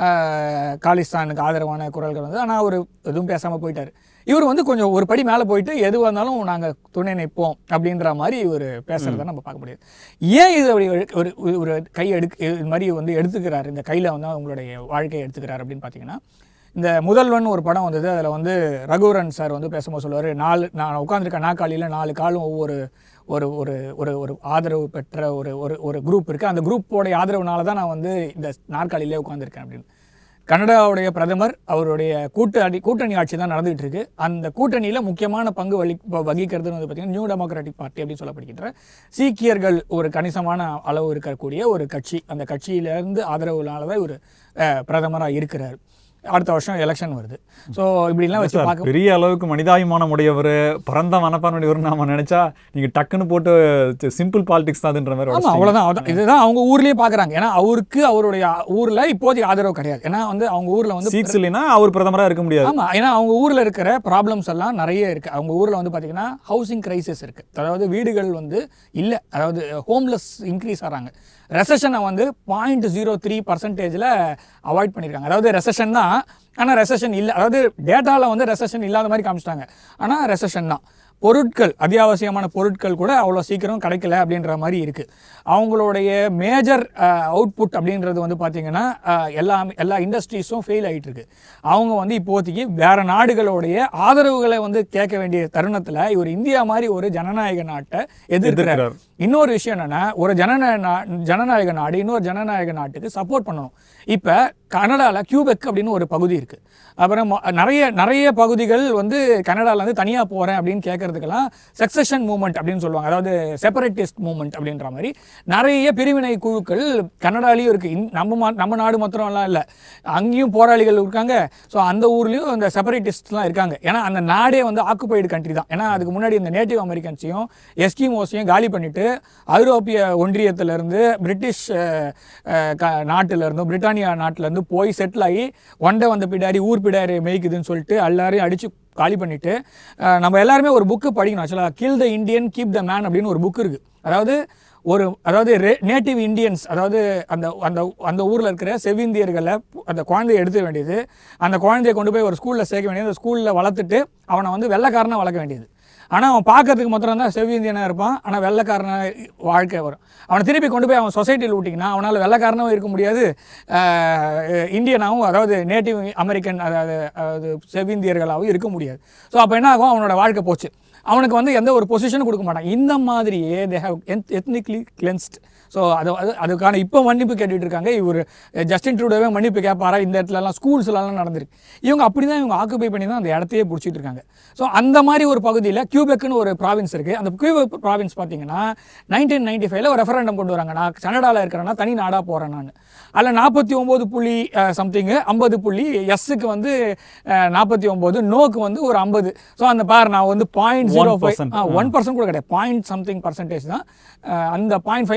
அஹ், காலிஸ்தானுக்கு ஆதரவான குரல்கள் வந்து ஆனால் அவர் எதுவும் பேசாமல் போயிட்டார் இவர் வந்து கொஞ்சம் ஒரு படி மேலே போயிட்டு எதுவாக இருந்தாலும் நாங்கள் துணை நிற்போம் அப்படின்ற மாதிரி இவர் பேசுகிறத நம்ம பார்க்க முடியாது ஏன் இது அப்படி ஒரு- ஒரு ஒரு கை எடுக்க இது மாதிரி வந்து எடுத்துக்கிறார் இந்த கையில் வந்து அவங்களுடைய வாழ்க்கையை எடுத்துக்கிறார் அப்படின்னு பார்த்தீங்கன்னா இந்த முதல்வன் ஒரு படம் வந்தது அதில் வந்து ரகுவரன் சார் வந்து பேசும்போது சொல்லுவார் நாலு நான் உட்காந்துருக்க நாற்காலியில் நாலு காலும் ஒவ்வொரு ஒரு ஒரு ஒரு ஒரு ஆதரவு பெற்ற ஒரு ஒரு ஒரு குரூப் இருக்குது அந்த குரூப்போடைய ஆதரவுனால தான் நான் வந்து இந்த நாற்காலியிலே உட்காந்துருக்கேன் அப்படின்னு கனடாவுடைய பிரதமர் அவருடைய கூட்டணி கூட்டணி ஆட்சி தான் நடந்துகிட்டு இருக்கு அந்த கூட்டணியில் முக்கியமான பங்கு வலி வ- வகிக்கிறதுன்னு வந்து பார்த்தீங்கன்னா நியூ டெமோக்ராட்டிக் பார்ட்டி அப்படின்னு சொல்லப்படுகின்ற சீக்கியர்கள் ஒரு கணிசமான அளவு இருக்கக்கூடிய ஒரு கட்சி அந்த கட்சியிலேருந்து ஆதரவுனால தான் இவர் பிரதமராக இருக்கிறார் அடுத்த வருஷம் எலெக்ஷன் வருது ஸோ இப்படிலாம் வச்சு சார், பார்க்க பெரிய அளவுக்கு மனிதாபிமானம் உடையவர் பரந்த மனப்பான்மையுடையவர் நாம நினைச்சா நீங்க டக்குன்னு போட்டு சிம்பிள் பாலிடிக்ஸ் தான் அதுன்ற மாதிரி ஆமா உடைச்சிட்டீங்க. அவ்வளவுதான் அவ்வளவுதான். இதுதான் அவங்க ஊர்லயே பாக்குறாங்க ஏன்னா அவருக்கு அவருடைய ஊர்ல இப்போதைக்கு ஆதரவு கிடையாது ஏன்னா வந்து அவங்க ஊர்ல வந்து சீட்ஸ் இல்லைன்னா அவர் பிரதமரா இருக்க முடியாது ஆமா ஏன்னா அவங்க ஊர்ல இருக்கிற ப்ராப்ளம்ஸ் எல்லாம் நிறைய இருக்கு அவங்க ஊர்ல வந்து பாத்தீங்கன்னா ஹவுசிங் கிரைசிஸ் இருக்கு அதாவது வீடுகள் வந்து இல்ல அதாவது ஹோம்லெஸ் இன்க்ரீஸ் ஆறாங்க ரெசஷனை வந்து பாயிண்ட் ஜீரோ த்ரீ பர்சன்டேஜில் அவாய்ட் பண்ணியிருக்காங்க அதாவது ரெசஷன் தான் ஆனால் ரெசஷன் இல்லை அதாவது டேட்டாவில் வந்து ரெசஷன் இல்லாத மாதிரி காமிச்சிட்டாங்க ஆனால் ரெசஷன் தான் பொருட்கள் அத்தியாவசியமான பொருட்கள் கூட அவ்வளோ சீக்கிரம் கிடைக்கல அப்படின்ற மாதிரி இருக்குது அவங்களுடைய மேஜர் அவுட்புட் அப்படின்றது வந்து பார்த்திங்கன்னா அஹ், எல்லா எல்லா இண்டஸ்ட்ரீஸும் ஃபெயில் ஆகிட்டு இருக்கு அவங்க வந்து இப்போதைக்கு வேற நாடுகளுடைய ஆதரவுகளை வந்து கேட்க வேண்டிய தருணத்தில் இவர் இந்தியா மாதிரி ஒரு ஜனநாயக நாட்டை எதிர்க்கிறார் எதிர்க்கிறார். இன்னொரு விஷயம் என்னன்னா ஒரு ஜனநாயக நா- ஜனநாயக நாடு இன்னொரு ஜனநாயக நாட்டுக்கு சப்போர்ட் பண்ணணும் இப்போ கனடாவில் கியூபெக் அப்படின்னு ஒரு பகுதி இருக்கு அப்புறம் மொ- நிறைய நிறைய பகுதிகள் வந்து கனடால வந்து தனியாக போகிறேன் அப்படின்னு கேட்கறதுக்கெல்லாம் சக்சஷன் மூமெண்ட் அப்படின்னு சொல்லுவாங்க அதாவது செப்பரேட்டிஸ்ட் மூமெண்ட் அப்படின்ற மாதிரி நிறைய பிரிவினை குழுக்கள் கனடாலையும் இருக்கு இந்- நம்ம மா- நம்ம நாடு மாத்திரம்லாம் இல்லை அங்கேயும் போராளிகள் இருக்காங்க ஸோ அந்த ஊர்லேயும் இந்த செப்பரேட்டிஸ்ட்லாம் இருக்காங்க ஏன்னா அந்த நாடே வந்து ஆக்குபைடு கண்ட்ரி தான் ஏன்னா அதுக்கு முன்னாடி இந்த நேட்டிவ் அமெரிக்கன்ஸையும் எஸ்கிமோஸையும் காலி பண்ணிட்டு ஐரோப்பிய ஒன்றியத்திலிருந்து பிரிட்டிஷ் அஹ், அஹ், க- நாட்டுல இருந்தும் பிரிட்டானியா நாட்டுல இருந்து போய் செட்டில் ஆகி ஒண்டை வந்த பிடாரி ஊர் பிடாரி மேய்க்குதுன்னு சொல்லிட்டு எல்லாரையும் அடிச்சு காலி பண்ணிட்டு அஹ், நம்ம எல்லாருமே ஒரு புக்கு படிக்கணும் ஆக்சுவலாக kill the Indian keep the man அப்படின்னு ஒரு புக் இருக்கு அதாவது ஒரு அதாவது நேட்டிவ் இந்தியன்ஸ் அதாவது அந்த அந்த அந்த ஊரில் இருக்கிற செவ்விந்தியர்களை அந்த குழந்தைய எடுத்துக்க வேண்டியது அந்த குழந்தைய கொண்டு போய் ஒரு ஸ்கூலில் சேர்க்க வேண்டியது அந்த ஸ்கூலில் வளர்த்துட்டு அவனை வந்து வெள்ளைக்காரனா வளர்க்க வேண்டியது ஆனால் அவன் பார்க்கறதுக்கு மாத்திரம் தான் செவ்விந்தியனாக இருப்பான் ஆனால் வெள்ளைக்காரன வாழ்க்கை வரும் அவனை திருப்பி கொண்டு போய் அவன் சொசைட்டியில் விட்டிங்கன்னா அவனால் வெள்ளைக்காரனாகவும் இருக்க முடியாது ஆஹ் இந்தியனாகவும் அதாவது நேட்டிவ் அமெரிக்கன் அதாவது அதாவது செவ்விந்தியர்களாகவும் இருக்க முடியாது ஸோ அப்போ என்ன ஆகும் அவனோட வாழ்க்கை போச்சு அவனுக்கு வந்து எந்த ஒரு பொசிஷனும் கொடுக்க மாட்டான் இந்த மாதிரியே they have ethnically cleansed so அது அது- அதுக்கான இப்போ மன்னிப்பு கேட்டுட்டு இருக்காங்க இவர் ஜஸ்டின் ட்ரூடோவே மன்னிப்பு கேட்பாரா இந்த இடத்துலலாம் ஸ்கூல்ஸ்லாம் நடந்திருக்கு இவங்க அப்படி தான் இவங்க ஆக்குபை பண்ணி தான் அந்த இடத்தையே பிடிச்சிட்டு இருக்காங்க ஸோ அந்த மாதிரி ஒரு பகுதியில் கியூபெக்னு ஒரு ப்ராவின்ஸ் இருக்குது அந்த கியூபெக் ப்ராவின்ஸ் பார்த்தீங்கன்னா நைன்டீன் நைன்டி ஃபைவ்ல ஒரு ரெஃபரண்டம் கொண்டு வராங்க நான் கனடாவில் இருக்கிறேன்னா தனி நாடாக போகிறேன் நான் அதில் நாற்பத்தி ஒம்பது புள்ளி சம்திங்கு ஐம்பது புள்ளி எஸ்ஸுக்கு வந்து நாற்பத்தி ஒம்பது நோக்கு வந்து ஒரு ஐம்பது ஸோ அந்த பார் நான் வந்து point zero five 1%. One percent கூட கிடையாது பாயிண்ட் சம்திங் பர்சன்டேஜ் தான் அஹ் அந்த பாயிண்ட் ஃபைவ் பர்சன்டேஜ்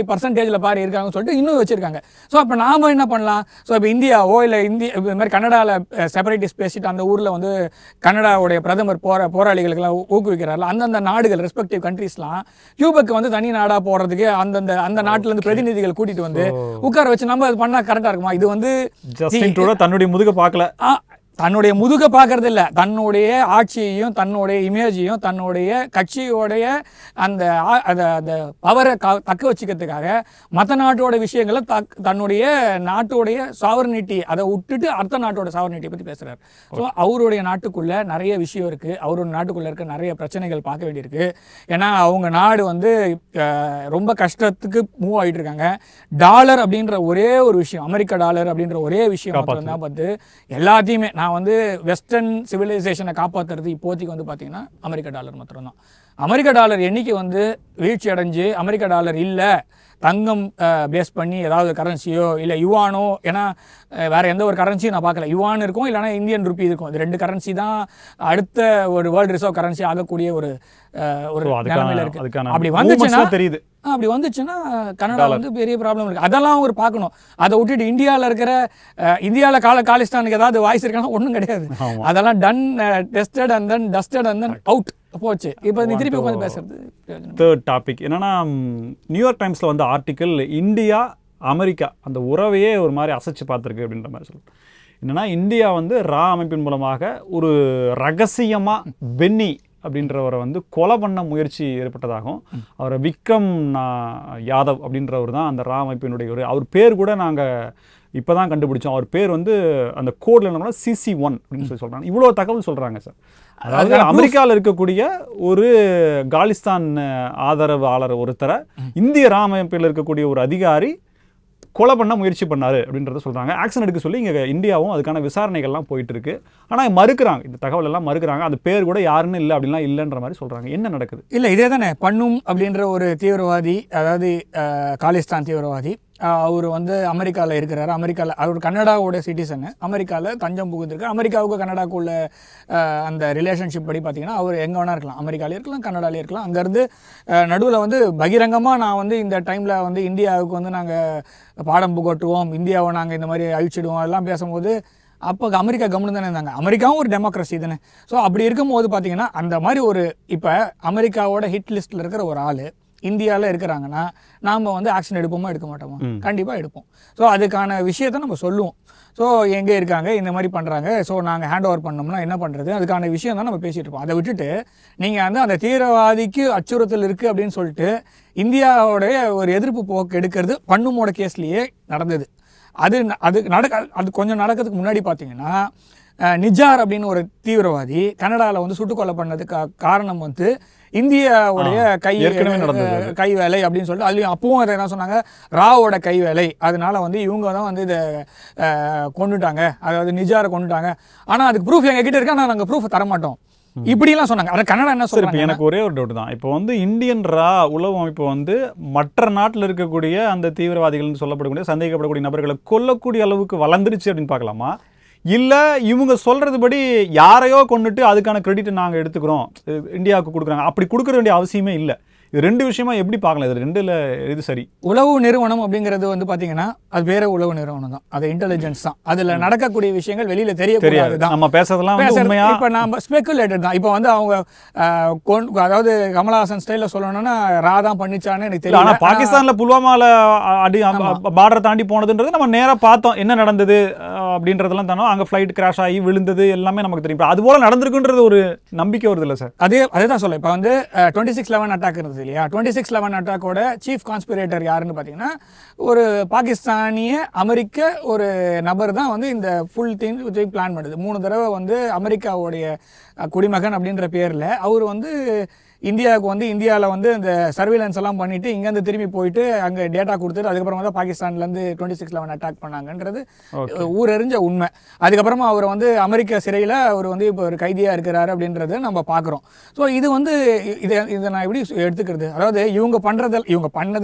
ஸ்டேஜில் பாரு இருக்காங்கன்னு சொல்லிட்டு இன்னும் வச்சிருக்காங்க ஸோ அப்போ நாம என்ன பண்ணலாம் ஸோ இப்போ இந்தியாவோ இல்லை இந்திய இப்ப இந்த மாதிரி கன்னடாவில் செப்பரேட்டிஸ்ட் பேசிட்டு அந்த ஊரில் வந்து கன்னடாவுடைய பிரதமர் போரா போராளிகளுக்கெல்லாம் ஊ- ஊக்குவிக்கிறார்கள் அந்தந்த நாடுகள் ரெஸ்பெக்டிவ் கண்ட்ரீஸ்லாம் கியூபெக் வந்து தனி நாடாக போடுறதுக்கு அந்தந்த அந்த நாட்டிலேருந்து பிரதிநிதிகள் கூட்டிட்டு வந்து உட்கார வச்சு நம்ம அது பண்ணால் கரெக்டாக இருக்குமா இது வந்து ஜஸ்டின் ட்ரூடோ தன்னுடைய முதுக பார்க்கல ஆ, தன்னுடைய முதுக பார்க்கறது இல்ல தன்னுடைய ஆட்சியையும் தன்னுடைய இமேஜையும் தன்னுடைய கட்சியோடைய அந்த ஆ- அந்த அந்த பவரை தக்க வச்சுக்கிறதுக்காக மற்ற நாட்டோட விஷயங்களை தக் தன்னுடைய நாட்டோடைய சாவர்னிட்டி அதை விட்டுட்டு அடுத்த நாட்டோட சாவர்னிட்டி பற்றி பேசுறாரு ஸோ அவருடைய நாட்டுக்குள்ள நிறைய விஷயம் இருக்கு அவரோட நாட்டுக்குள்ள இருக்க நிறைய பிரச்சனைகள் பார்க்க வேண்டியிருக்கு ஏன்னா அவங்க நாடு வந்து அஹ், ரொம்ப கஷ்டத்துக்கு மூவ் ஆயிட்டு இருக்காங்க டாலர் அப்படின்ற ஒரே ஒரு விஷயம் அமெரிக்க டாலர் அப்படின்ற ஒரே விஷயம் மாத்திரம் தான் பார்த்து எல்லாத்தையுமே நான் வந்து வெஸ்டர்ன் சிவிலைசேஷனை காப்பாற்றுறது இப்போதைக்கு வந்து பார்த்தீங்கன்னா அமெரிக்க டாலர் மாத்திரம்தான் அமெரிக்க டாலர் எண்ணிக்கை வந்து வீழ்ச்சி அடைஞ்சு அமெரிக்க டாலர் இல்லை தங்கம் பேஸ் பண்ணி ஏதாவது கரன்சியோ இல்லை யுவானோ ஏன்னா அஹ், வேற எந்த ஒரு கரன்சியும் நான் பார்க்கல யுவான் இருக்கும் இல்லைன்னா இந்தியன் ருப்பி இருக்கும் இது ரெண்டு கரன்சி தான் அடுத்த ஒரு வேர்ல்டு ரிசர்வ் கரன்சி ஆகக்கூடிய ஒரு அஹ், ஒரு So, அதுக்கான நிலைமையில இருக்கு அதுக்கான அப்படி movements வந்துச்சுன்னா தான் தெரியுது ஆ, அப்படி வந்துச்சுன்னா கனடா வந்து பெரிய ப்ராப்ளம் இருக்கு அதெல்லாம் ஒரு பார்க்கணும் அதை விட்டுட்டு இந்தியாவில் இருக்கிற இந்தியாவில் கால காலிஸ்தானுக்கு ஏதாவது வாய்ஸ் இருக்கானா ஒன்றும் கிடையாது ஆமா. அதெல்லாம் done tested and then dusted and then out போச்சு இப்போ நீ திருப்பி உட்காந்து பேசுறது பிரயோஜனம் தேர்ட் டாபிக் என்னன்னா ம், நியூயார்க் டைம்ஸ்ல வந்து ஆர்டிக்கல் இந்தியா அமெரிக்கா அந்த உறவையே ஒரு மாதிரி அசைச்சு பார்த்துருக்கு அப்படின்ற மாதிரி சொல்லுது என்னன்னா இந்தியா வந்து ரா அமைப்பின் மூலமாக ஒரு ரகசியமா பென்னி அப்படின்றவரை வந்து கொலை பண்ண முயற்சி ஏற்பட்டதாகவும் அவரை விக்ரம் நா- யாதவ் அப்படின்றவர் தான் அந்த ரா அமைப்பினுடைய ஒரு அவர் பேர் கூட நாங்கள் இப்போ தான் கண்டுபிடிச்சோம் அவர் பேர் வந்து அந்த கோடில் என்ன சிசி ஒன் அப்படின்னு சொல்லி சொல்கிறாங்க இவ்வளோ தகவல் சொல்கிறாங்க சார் அதாவது அதுக்கான அமெரிக்காவில் இருக்கக்கூடிய ஒரு காலிஸ்தான் அஹ், ஆதரவாளர் ஒருத்தரை இந்திய ரா அமைப்பில் இருக்கக்கூடிய ஒரு அதிகாரி கொலை பண்ண முயற்சி பண்ணாரு அப்படின்றத சொல்றாங்க ஆக்ஷன் எடுக்க சொல்லி இங்க இந்தியாவும் அதுக்கான விசாரணைகள்லாம் போயிட்டு இருக்கு ஆனா மறுக்கிறாங்க இந்த தகவல் எல்லாம் மறுக்கிறாங்க அந்த பேர் கூட யாருன்னு இல்லை அப்படின்லாம் இல்லைன்ற மாதிரி சொல்றாங்க என்ன நடக்குது இல்லை இதே தானே பண்ணும் அப்படின்ற ஒரு தீவிரவாதி அதாவது அஹ், காலிஸ்தான் தீவிரவாதி அவர் வந்து அமெரிக்காவில் இருக்கிறாரு அமெரிக்காவில் அவர் கனடாவோட சிட்டிசனு அமெரிக்காவில் தஞ்சம் புகுந்திருக்கு அமெரிக்காவுக்கு கனடாக்குள்ள அஹ், அந்த ரிலேஷன்ஷிப் படி பார்த்தீங்கன்னா அவர் எங்கே வேணா இருக்கலாம் அமெரிக்காலே இருக்கலாம் கனடாலே இருக்கலாம் அங்கேருந்து நடுவில் வந்து பகிரங்கமாக நான் வந்து இந்த டைமில் வந்து இந்தியாவுக்கு வந்து நாங்கள் பாடம் புகட்டுவோம் இந்தியாவை நாங்கள் இந்த மாதிரி அழிச்சிடுவோம் எல்லாம் பேசும்போது அப்போ அமெரிக்கா கவனம் தானே இருந்தாங்க அமெரிக்காவும் ஒரு டெமோக்ரஸி தானே ஸோ அப்படி இருக்கும்போது பார்த்தீங்கன்னா அந்த மாதிரி ஒரு இப்போ அமெரிக்காவோட ஹிட் லிஸ்ட்டில் இருக்கிற ஒரு ஆள் இந்தியாவில் இருக்கிறாங்கன்னா நாம் வந்து ஆக்ஷன் எடுப்போமா எடுக்க மாட்டோமா கண்டிப்பாக எடுப்போம் ஸோ அதுக்கான விஷயத்தை நம்ம சொல்லுவோம் ஸோ எங்கே இருக்காங்க இந்த மாதிரி பண்ணுறாங்க ஸோ நாங்கள் ஹேண்ட் ஓவர் பண்ணோம்னா என்ன பண்ணுறது அதுக்கான விஷயம் தான் நம்ம பேசிகிட்டு இருப்போம் அதை விட்டுட்டு நீங்கள் வந்து அந்த தீவிரவாதிக்கு அச்சுறுத்தல் இருக்குது அப்படின்னு சொல்லிட்டு இந்தியாவோடைய ஒரு எதிர்ப்பு போக்கு எடுக்கிறது பண்ணுமோட கேஸ்லேயே நடந்தது அது ந- அது நடக்க அது கொஞ்சம் நடக்கிறதுக்கு முன்னாடி பார்த்தீங்கன்னா அஹ், நிஜார் அப்படின்னு ஒரு தீவிரவாதி கனடாவில் வந்து சுட்டுக் கொலை பண்ணதுக்கு கா- காரணம் வந்து இந்தியாவுடைய ஆ, கை ஏற்கனவே நடந்தது அது. கை வேலை அப்படின்னு சொல்லிட்டு அதுலயும் அப்பவும் அதை என்ன சொன்னாங்க ராவோட கை வேலை அதனால வந்து இவங்க தான் வந்து இதை அஹ், கொன்னுட்டாங்க அதாவது நிஜாரை கொன்னுட்டாங்க ஆனா அதுக்கு ப்ரூஃப் எங்க கிட்ட இருக்கு ஆனா நாங்க ப்ரூஃப் தர மாட்டோம் இப்படிலாம் சொன்னாங்க அதை கனடா என்ன சரி இப்போ சொல்றாங்க எனக்கு ஒரே ஒரு டவுட் தான் இப்போ வந்து இந்தியன் ரா உளவு அமைப்பு வந்து மற்ற நாட்டில் இருக்கக்கூடிய அந்த தீவிரவாதிகள்னு சொல்லப்படக்கூடிய சந்தேகப்படக்கூடிய நபர்களை கொல்லக்கூடிய அளவுக்கு வளர்ந்துருச்சு அப்படின்னு பார்க்கலாமா இல்லை இவங்க சொல்றது படி யாரையோ கொண்டுட்டு அதுக்கான கிரெடிட் நாங்கள் எடுத்துக்கிறோம் இது இந்தியாவுக்கு கொடுக்குறாங்க அப்படி கொடுக்க வேண்டிய அவசியமே இல்லை இது ரெண்டு விஷயமா எப்படி பார்க்கலாம் இது ரெண்டுல எது சரி உளவு நிறுவனம் அப்படிங்கிறது வந்து பாத்தீங்கன்னா அது வேற உளவு நிறுவனம் தான் அது இன்டெலிஜென்ஸ் தான் அதுல நடக்கக்கூடிய விஷயங்கள் வெளியில தெரியக்கூடாது தெரியாது தான் நம்ம பேசுறதெல்லாம் வந்து பேசுறது- உண்மையா இப்ப நாம ஸ்பெகுலேட்டட் தான் இப்போ வந்து அவங்க அஹ், கொன்- அதாவது கமலஹாசன் ஸ்டைல சொல்லணும்னா ரா தான் பண்ணிச்சான்னு எனக்கு இல்ல, ஆனா தெரியல பாகிஸ்தான்ல புல்வாமால அ- அடி பார்டர் தாண்டி போனதுன்றது நம்ம நேரா பார்த்தோம் என்ன நடந்தது அஹ், அப்படின்றதெல்லாம் தானோ அங்க ஃப்ளைட் கிராஷ் ஆகி விழுந்தது எல்லாமே நமக்கு தெரியும் இப்ப அது போல நடந்திருக்குன்றது ஒரு நம்பிக்கை வருது இல்ல சார் அதே அதே தான் சொல்ல இப்போ வந்து டுவெண்ட்டி சிக்ஸ் லெவன் அட்டாக் இருந்தது இல்லையா டுவெண்ட்டி சிக்ஸ் லெவன் அட்டாக்கோட சீஃப் கான்ஸ்பிரேட்டர் யாருன்னு பார்த்தீங்கன்னா ஒரு பாகிஸ்தானிய அமெரிக்க ஒரு நபர் தான் வந்து இந்த ஃபுல் திங் பிளான் பண்ணுது மூணு தடவை வந்து அமெரிக்காவுடைய அஹ், குடிமகன் அப்படின்ற பேரில் அவர் வந்து இந்தியாவுக்கு வந்து இந்தியாவில் வந்து இந்த சர்வேலன்ஸ் எல்லாம் பண்ணிட்டு இங்கேருந்து திரும்பி போயிட்டு அங்கே டேட்டா கொடுத்துட்டு அதுக்கப்புறமா தான் பாகிஸ்தான்லேருந்து டுவெண்ட்டி சிக்ஸ் லெவன் அட்டாக் பண்ணாங்கன்றது ஊரறிஞ்ச உண்மை அதுக்கப்புறமா அவர் வந்து அமெரிக்க சிறையில் அவர் வந்து இப்போ ஒரு கைதியாக இருக்கிறாரு அப்படின்றத நம்ம பார்க்குறோம் ஸோ இது வந்து இதை இதை நான் எப்படி எடுத்துக்கிறது அதாவது இவங்க பண்ணுறதில் இவங்க பண்ணது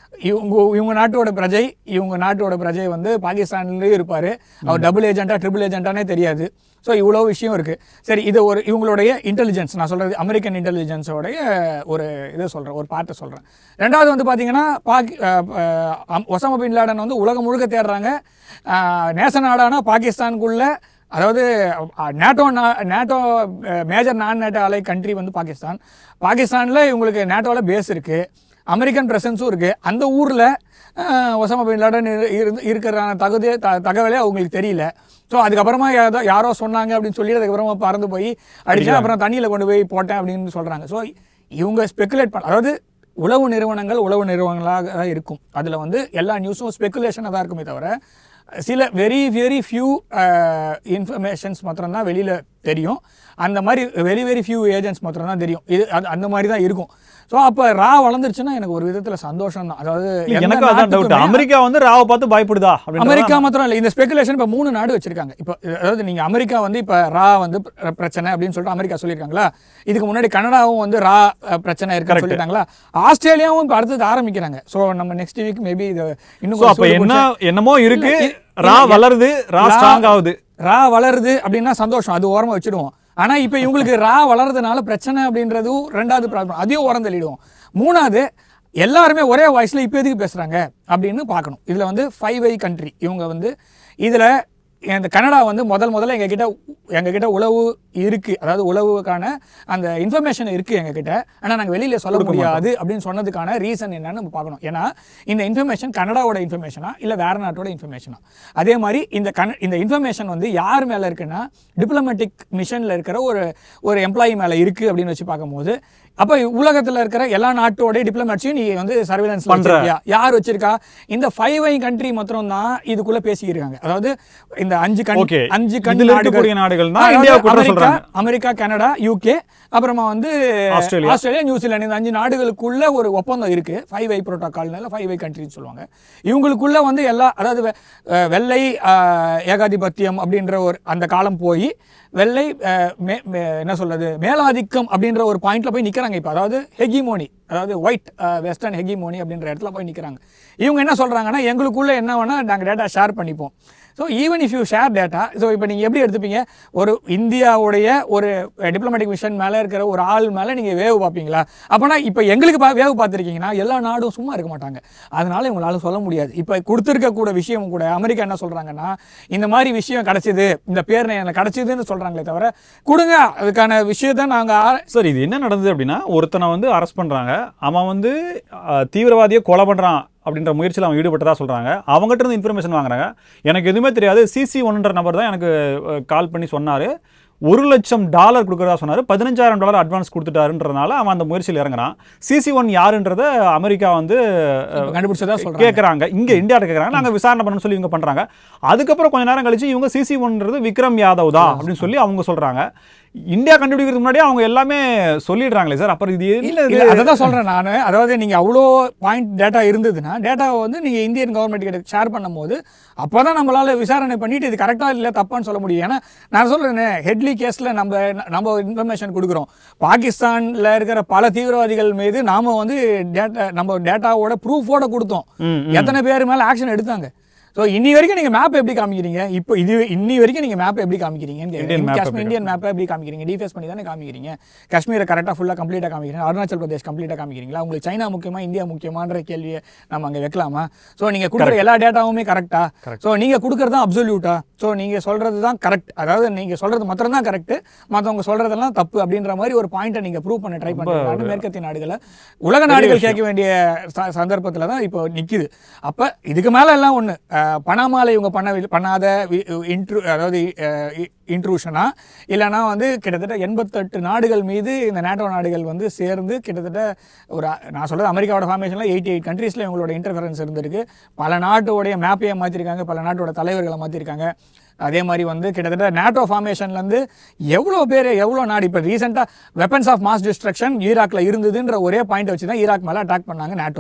இவங்க இவங்க நாட்டோட பிரஜை இவங்க நாட்டோட பிரஜை வந்து பாகிஸ்தான்லேயும் இருப்பார் அவர் டபுள் ஏஜென்ட்டா ட்ரிபிள் ஏஜென்ட்டானே தெரியாது ஸோ இவ்வளோ விஷயம் இருக்குது சரி இது ஒரு இவங்களுடைய இன்டெலிஜென்ஸ் நான் சொல்கிறது அமெரிக்கன் இன்டெலிஜென்ஸோடைய ஒரு இதை சொல்கிறேன் ஒரு பார்ட்டை சொல்கிறேன் ரெண்டாவது வந்து பார்த்தீங்கன்னா பாக்கி அஹ், அஹ், ஒசாமா பின் லாடன் வந்து உலகம் முழுக்க தேடுறாங்க அஹ், நேச நாடான பாகிஸ்தானுக்குள்ள அதாவது அஹ், நேட்டோ நா- நேட்டோ அஹ், major non NATO ally country வந்து பாகிஸ்தான் பாகிஸ்தானில் இவங்களுக்கு நேட்டோவில் பேஸ் இருக்குது அமெரிக்கன் பிரசன்ஸும் இருக்குது அந்த ஊரில் ஒசாமா பின் லாடன் இரு- இருந்து இருக்கிறான தகுதி த தகவலே அவங்களுக்கு தெரியல ஸோ அதுக்கப்புறமா யாரோ யாரோ சொன்னாங்க அப்படின்னு சொல்லி அதுக்கப்புறமா பறந்து போய் அடிச்சேன் அப்புறம் தண்ணியில் கொண்டு போய் போட்டேன் அப்படின்னு சொல்கிறாங்க ஸோ இவங்க ஸ்பெகுலேட் பண்ண அதாவது உளவு நிறுவனங்கள் உளவு நிறுவனங்களாக தான் இருக்கும் அதில் வந்து எல்லா நியூஸும் ஸ்பெகுலேஷனாக தான் இருக்குமே தவிர சில வெரி வெரி ஃபியூ இன்ஃபர்மேஷன்ஸ் மாத்திரம் தான் வெளியில் தெரியும் அந்த மாதிரி வெரி வெரி ஃபியூ ஏஜென்ட்ஸ் மாத்திரம் தான் தெரியும் இது அது அந்த மாதிரி தான் இருக்கும் ஸோ அப்போ ரா வளர்ந்துருச்சுன்னா எனக்கு ஒரு விதத்தில் சந்தோஷம் தான் அதாவது எந்த எனக்கு அதான் டவுட் நாட்டுக்குமே- அமெரிக்கா வந்து ராவை பார்த்து பயப்படுதா அப்படின்னு அமெரிக்கா மாத்திரம் இல்லை இந்த ஸ்பெகுலேஷன் இப்போ மூணு நாடு வச்சிருக்காங்க இப்போ அதாவது நீங்க அமெரிக்கா வந்து இப்போ ரா வந்து பிர- பிரச்சனை அப்படின்னு சொல்லிட்டு அமெரிக்கா சொல்லியிருக்காங்களா இதுக்கு முன்னாடி கனடாவும் வந்து ரா அஹ், பிரச்சனை இருக்குன்னு சொல்லிட்டாங்களா ஆஸ்திரேலியாவும் இப்போ அடுத்தது ஆரம்பிக்கிறாங்க ஸோ நம்ம நெக்ஸ்ட் வீக் மேபி இது இன்னும் ஸோ கொஞ்சம் அப்ப சூடு என்ன பிடிச்சா- என்னமோ இருக்கு இல்ல, இ- ரா இல்ல, வளருது ரா ரா- ஸ்ட்ராங் ஆகுது ரா வளருது அப்படின்னா சந்தோஷம் அது ஓரமா வச்சிடுவோம் ஆனா இப்போ இவங்களுக்கு ரா வளர்றதுனால பிரச்சனை அப்படின்றதும் ரெண்டாவது ப்ராப்ளம் அதையும் ஓரம் தள்ளிடுவோம் மூணாவது எல்லாருமே ஒரே வாய்ஸ்ல இப்போ எதுக்கு பேசுறாங்க அப்படின்னு பார்க்கணும் இதுல வந்து ஃபைவ் ஐ கண்ட்ரி இவங்க வந்து இதுல இந்த கனடா வந்து முதல் முதல்ல எங்ககிட்ட எங்ககிட்ட உளவு இருக்கு அதாவது உளவுக்கான அந்த இன்ஃபர்மேஷன் இருக்கு எங்ககிட்ட ஆனா நாங்க வெளியில சொல்ல முடியாது அப்படின்னு சொன்னதுக்கான ரீசன் என்னன்னு நம்ம பார்க்கணும் ஏன்னா இந்த இன்ஃபர்மேஷன் கனடாவோட இன்ஃபர்மேஷனா இல்ல வேற நாட்டோட இன்ஃபர்மேஷனா அதே மாதிரி இந்த கன இந்த இன்ஃபர்மேஷன் வந்து யார் மேல இருக்குன்னா டிப்ளமேட்டிக் மிஷன்ல இருக்கிற ஒரு ஒரு எம்ப்ளாயி மேல இருக்கு அப்படின்னு வச்சு பார்க்கும்போது அப்ப உலகத்துல இருக்கிற எல்லா நாட்டோட டிப்ளமேட்ஸையும் நீ வந்து சர்வேலன்ஸ் பண்ற. பண்ற யார் வச்சிருக்கா இந்த ஃபைவ் ஐ கண்ட்ரி மாத்திரம் தான் இதுக்குள்ள பேசிக்கிறாங்க அதாவது இந்த அஞ்சு கண் Okay. அஞ்சு கண் இதுல இருக்கக்கூடிய நாடுகள் தான் அதாவது இந்தியாவை குற்றம் அமெரிக்கா, சொல்றாங்க. அமெரிக்கா கனடா யூகே அப்புறமா வந்து ஆஸ்திரேலியா. ஆஸ்திரேலியா நியூசிலாந்து இந்த அஞ்சு நாடுகளுக்குள்ள ஒரு ஒப்பந்தம் இருக்கு ஃபைவ் ஐ புரோட்டோகால்னால ஃபைவ் ஐ கண்ட்ரின்னு சொல்லுவாங்க இவங்களுக்குள்ள வந்து எல்லா அதாவது வெ- அஹ் வெள்ளை அஹ், ஏகாதிபத்தியம் அப்படின்ற ஒரு அந்த காலம் போய் வெள்ளை அஹ், மே- மே- என்ன சொல்றது மேலாதிக்கம் அப்படின்ற ஒரு பாயிண்ட்ல போய் நிக்கிறாங்க இப்போ அதாவது ஹெகிமோனி அதாவது ஒயிட் வெஸ்டர்ன் ஹெகிமோனி அப்படின்ற இடத்துல போய் நிக்கிறாங்க இவங்க என்ன சொல்றாங்கன்னா எங்களுக்குள்ள என்ன வேணா நாங்க டேட்டா ஷேர் பண்ணிப்போம் so even if you share data so இப்போ நீங்கள் எப்படி எடுத்துப்பீங்க ஒரு இந்தியாவுடைய ஒரு டிப்ளமேட்டிக் மிஷன் மேலே இருக்கிற ஒரு ஆள் மேலே நீங்கள் வேவு பார்ப்பீங்களா அப்போனா இப்போ எங்களுக்கு பா வேவு பார்த்துருக்கீங்கன்னா எல்லா நாடும் சும்மா இருக்க மாட்டாங்க அதனால இவங்களால சொல்ல முடியாது இப்போ கொடுத்துருக்க கூட விஷயம் கூட அமெரிக்கா என்ன சொல்கிறாங்கன்னா இந்த மாதிரி விஷயம் கிடச்சிது இந்த பேர் எனக்கு கிடச்சிதுன்னு சொல்கிறாங்களே தவிர கொடுங்க அதுக்கான விஷயத்த நாங்கள் சார் இது என்ன நடந்தது அப்படின்னா ஒருத்தனை வந்து அரெஸ்ட் பண்றாங்க அவன் வந்து அஹ், தீவிரவாதியை கொலை பண்றான் அப்படின்ற முயற்சியில் அவன் ஈடுபட்டதா சொல்றாங்க அவங்ககிட்ட இருந்து இன்ஃபர்மேஷன் வாங்குறாங்க எனக்கு எதுவுமே தெரியாது சிசி ஒன்ன்ற நபர் தான் எனக்கு கால் பண்ணி சொன்னாரு ஒரு லட்சம் டாலர் கொடுக்குறதா சொன்னாரு பதினஞ்சாயிரம் டாலர் அட்வான்ஸ் கொடுத்துட்டாருன்றதுனால அவன் அந்த முயற்சியில் இறங்குறான் சிசி ஒன் யாருன்றத அமெரிக்கா வந்து அஹ், கண்டுபிடிச்சதா சொல்கிறாங்க கேட்குறாங்க இங்க இந்தியாவில் கேட்குறாங்க நாங்க விசாரணை பண்ணணும்னு சொல்லி இவங்க பண்றாங்க அதுக்கப்புறம் கொஞ்ச நேரம் கழிச்சு இவங்க சிசி ஒன்றது விக்ரம் யாதவ் தான் அப்படின்னு சொல்லி அவங்க சொல்றாங்க இந்தியா கண்டுபிடிக்கிறதுக்கு முன்னாடியே அவங்க எல்லாமே சொல்லிடுறாங்களே சார் அப்புறம் இது என்ன இது? இல்ல அதை தான் சொல்றேன் நான் அதாவது நீங்க அவ்வளோ பாயிண்ட் டேட்டா இருந்ததுன்னா டேட்டாவை வந்து நீங்க இந்தியன் கவர்மெண்ட் கிட்ட ஷேர் பண்ணும்போது அப்பதான் நம்மளால விசாரணை பண்ணிட்டு இது கரெக்டா இல்ல தப்பான்னு சொல்ல முடியும் ஏன்னா நான் சொல்றேன் ஹெட்லி கேஸ்ல நம்ம நம்ம இன்ஃபர்மேஷன் கொடுக்குறோம் பாகிஸ்தான்ல இருக்கிற பல தீவிரவாதிகள் மீது நாம வந்து டேட்டா நம்ம டேட்டாவோட ப்ரூஃபோட கொடுத்தோம் ம், ம். எத்தனை பேர் மேல ஆக்ஷன் எடுத்தாங்க ஸோ இன்னி வரைக்கும் நீங்க மேப் எப்படி காமிக்கிறீங்க இப்போ இது இன்னி வரைக்கும் நீங்க மேப் எப்படி காமிக்கிறீங்கன்னு Indian கேக்குறேன். map காஷ்மீர் எப்படி இந்தியன் மேப்பை எப்படி காமிக்கிறீங்க டிஃபேஸ் பண்ணி தானே காமிக்கிறீங்க காஷ்மீரை கரெக்டாக ஃபுல்லாக கம்ப்ளீட்டாக காமிக்கிறீங்க அருணாச்சல் பிரதேஷ் கம்ப்ளீட்டாக காமிக்கிறீங்களா உங்களுக்கு சைனா முக்கியமா இந்தியா முக்கியமான்ற கேள்வியை நம்ம அங்கே வைக்கலாமா ஸோ நீங்கள் கொடுக்குற எல்லா டேட்டாவுமே கரெக்டா ஸோ நீங்கள் கொடுக்குறது தான் அப்சல்யூட்டா ஸோ நீங்கள் சொல்கிறது தான் கரெக்ட் அதாவது நீங்கள் சொல்கிறது மாத்திரம் தான் கரெக்ட் மற்றவங்க சொல்கிறதெல்லாம் தப்பு அப்படின்ற மாதிரி ஒரு பாயிண்ட்டை நீங்கள் ப்ரூவ் பண்ண ட்ரை பண்ணுறீங்க மேற்கத்திய நாடுகளை உலக நாடுகள் கேட்க வேண்டிய ச- சந்தர்ப்பத்தில் தான் இப்போ நிற்கிது அப்போ இதுக்கு மேலே எல்லாம் ஒன்று பணமாலை இவங்க பண்ண பண்ணாத இன்ட்ரூ அதாவது இன்ட்ரூஷனா இல்லைனா வந்து கிட்டத்தட்ட எண்பத்தெட்டு நாடுகள் மீது இந்த நேட்டோ நாடுகள் வந்து சேர்ந்து கிட்டத்தட்ட ஒரு அ- நான் சொல்றது அமெரிக்காவோட ஃபார்மேஷனில் எயிட்டி எயிட் கண்ட்ரீஸில் இவங்களோட இன்டர்ஃபரன்ஸ் இருந்திருக்கு பல நாட்டோடைய மேப்பையை மாற்றிருக்காங்க பல நாட்டோட தலைவர்களை மாற்றிருக்காங்க அதே மாதிரி வந்து கிட்டத்தட்ட நேட்டோ ஃபார்மேஷன்லேருந்து எவ்வளோ பேர் எவ்வளோ நாடு இப்போ ரீசெண்டாக வெப்பன்ஸ் ஆஃப் மாஸ் டிஸ்ட்ரக்ஷன் ஈராக்ல இருந்ததுன்ற ஒரே பாயிண்ட் வச்சு தான் ஈராக் மேலே அட்டாக் பண்ணாங்க NATO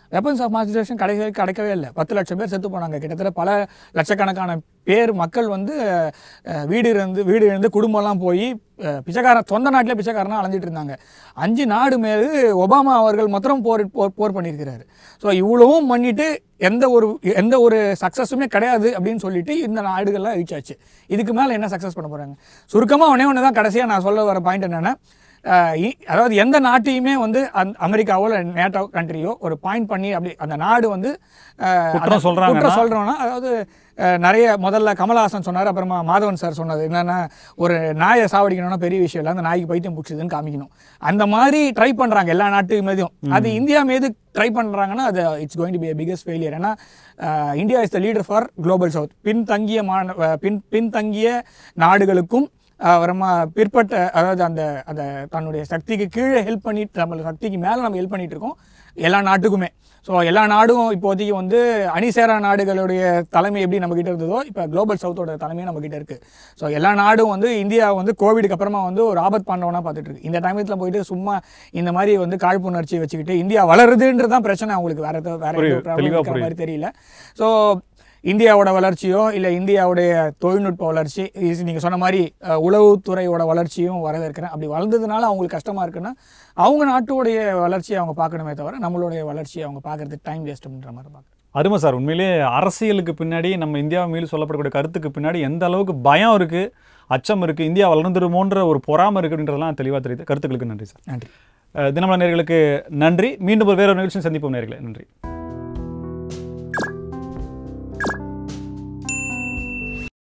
weapons of mass destruction கிடைக்கவே கிடைக்கவே இல்லை பத்து லட்சம் பேர் செத்து போனாங்க கிட்டத்தட்ட பல லட்சக்கணக்கான பேர் மக்கள் வந்து அஹ், வீடு இருந்து வீடு இருந்து குடும்பம்லாம் போய் அஹ், பிச்சைக்காரன் சொந்த நாட்டிலே பிச்சைக்காரனா அலைஞ்சிட்டு இருந்தாங்க அஞ்சு நாடு மேலே ஒபாமா அவர்கள் மொத்தம் போர் போர் போர் பண்ணியிருக்கிறாரு ஸோ இவ்வளவும் பண்ணிட்டு எந்த ஒரு எந்த ஒரு சக்ஸஸுமே கிடையாது அப்படின்னு சொல்லிட்டு இந்த நாடுகள்லாம் அழிச்சாச்சு இதுக்கு மேலே என்ன சக்ஸஸ் பண்ண போகிறாங்க சுருக்கமாக ஒன்றே ஒன்று தான் கடைசியாக நான் சொல்ல வர பாயிண்ட் என்னென்னா அஹ் இ- அதாவது எந்த நாட்டையுமே வந்து அந்த அமெரிக்காவோ இல்லை நேட்டோ கண்ட்ரியோ ஒரு பாயிண்ட் பண்ணி அப்படி அந்த நாடு வந்து அஹ், குற்றம் அந்த- சொல்றாங்கன்னா? குற்றம் சொல்றோம்னா அதாவது அஹ், நிறைய முதல்ல கமலஹாசன் சொன்னார் அப்புறமா மாதவன் சார் சொன்னது என்னன்னா ஒரு நாயை சாவடிக்கணும்னா பெரிய விஷயம் இல்லை அந்த நாய்க்கு பைத்தியம் பிடிச்சதுன்னு காமிக்கணும் அந்த மாதிரி ட்ரை பண்றாங்க எல்லா நாட்டு மீதும் அது இந்தியா மீது ட்ரை பண்றாங்கன்னா அது it's going to be biggest failure ஏன்னா uh, India is the leader for global south பின்தங்கிய மான அஹ், பின் பின்தங்கிய நாடுகளுக்கும் அப்புறமா பிற்பட்ட அதாவது அந்த அந்த தன்னுடைய சக்திக்கு கீழே ஹெல்ப் பண்ணிட்டு நம்ம சக்திக்கு மேலே நம்ம ஹெல்ப் பண்ணிட்டு இருக்கோம் எல்லா நாட்டுக்குமே ஸோ எல்லா நாடும் இப்போதைக்கு வந்து அணிசேரா நாடுகளுடைய தலைமை எப்படி நம்ம கிட்ட இருந்ததோ இப்போ குளோபல் சவுத்தோட தலைமையும் நம்ம கிட்ட இருக்கு ஸோ எல்லா நாடும் வந்து இந்தியா வந்து கோவிடுக்கு அப்புறமா வந்து ஒரு ஆபத் பாண்டவனா பார்த்துட்டு இருக்கு இந்த டைமத்தில் போயிட்டு சும்மா இந்த மாதிரி வந்து காழ்ப்புணர்ச்சி வச்சுக்கிட்டு இந்தியா வளருதுன்றது தான் பிரச்சனை அவங்களுக்கு வேற எதுவும் வேற புரியுது. எதுவும் problem தெளிவா இருக்கிற புரியுது. மாதிரி தெரியல ஸோ இந்தியாவோட வளர்ச்சியோ இல்லை இந்தியாவுடைய தொழில்நுட்ப வளர்ச்சி இது நீங்கள் சொன்ன மாதிரி அஹ், உளவுத்துறையோட வளர்ச்சியும் வரவேற்கிறேன் அப்படி வளர்ந்ததுனால அவங்களுக்கு கஷ்டமாக இருக்குன்னா அவங்க நாட்டுடைய வளர்ச்சியை அவங்க பார்க்கணுமே தவிர நம்மளுடைய வளர்ச்சியை அவங்க பார்க்கறதுக்கு டைம் வேஸ்ட் பண்ணுற மாதிரி பார்க்குறேன் அருமை சார் உண்மையிலே அரசியலுக்கு பின்னாடி நம்ம இந்தியா மீது சொல்லப்படக்கூடிய கருத்துக்கு பின்னாடி எந்த அளவுக்கு பயம் இருக்கு அச்சம் இருக்கு இந்தியா வளர்ந்துருமோன்ற ஒரு பொறாமை இருக்கு அப்படின்றதெல்லாம் தெளிவாக தெரியுது கருத்துக்களுக்கு நன்றி சார் நன்றி அஹ் தினமலர் நேயர்களுக்கு நன்றி மீண்டும் ஒரு வேற ஒரு நிகழ்ச்சி சந்திப்போம் நேயர்களே நன்றி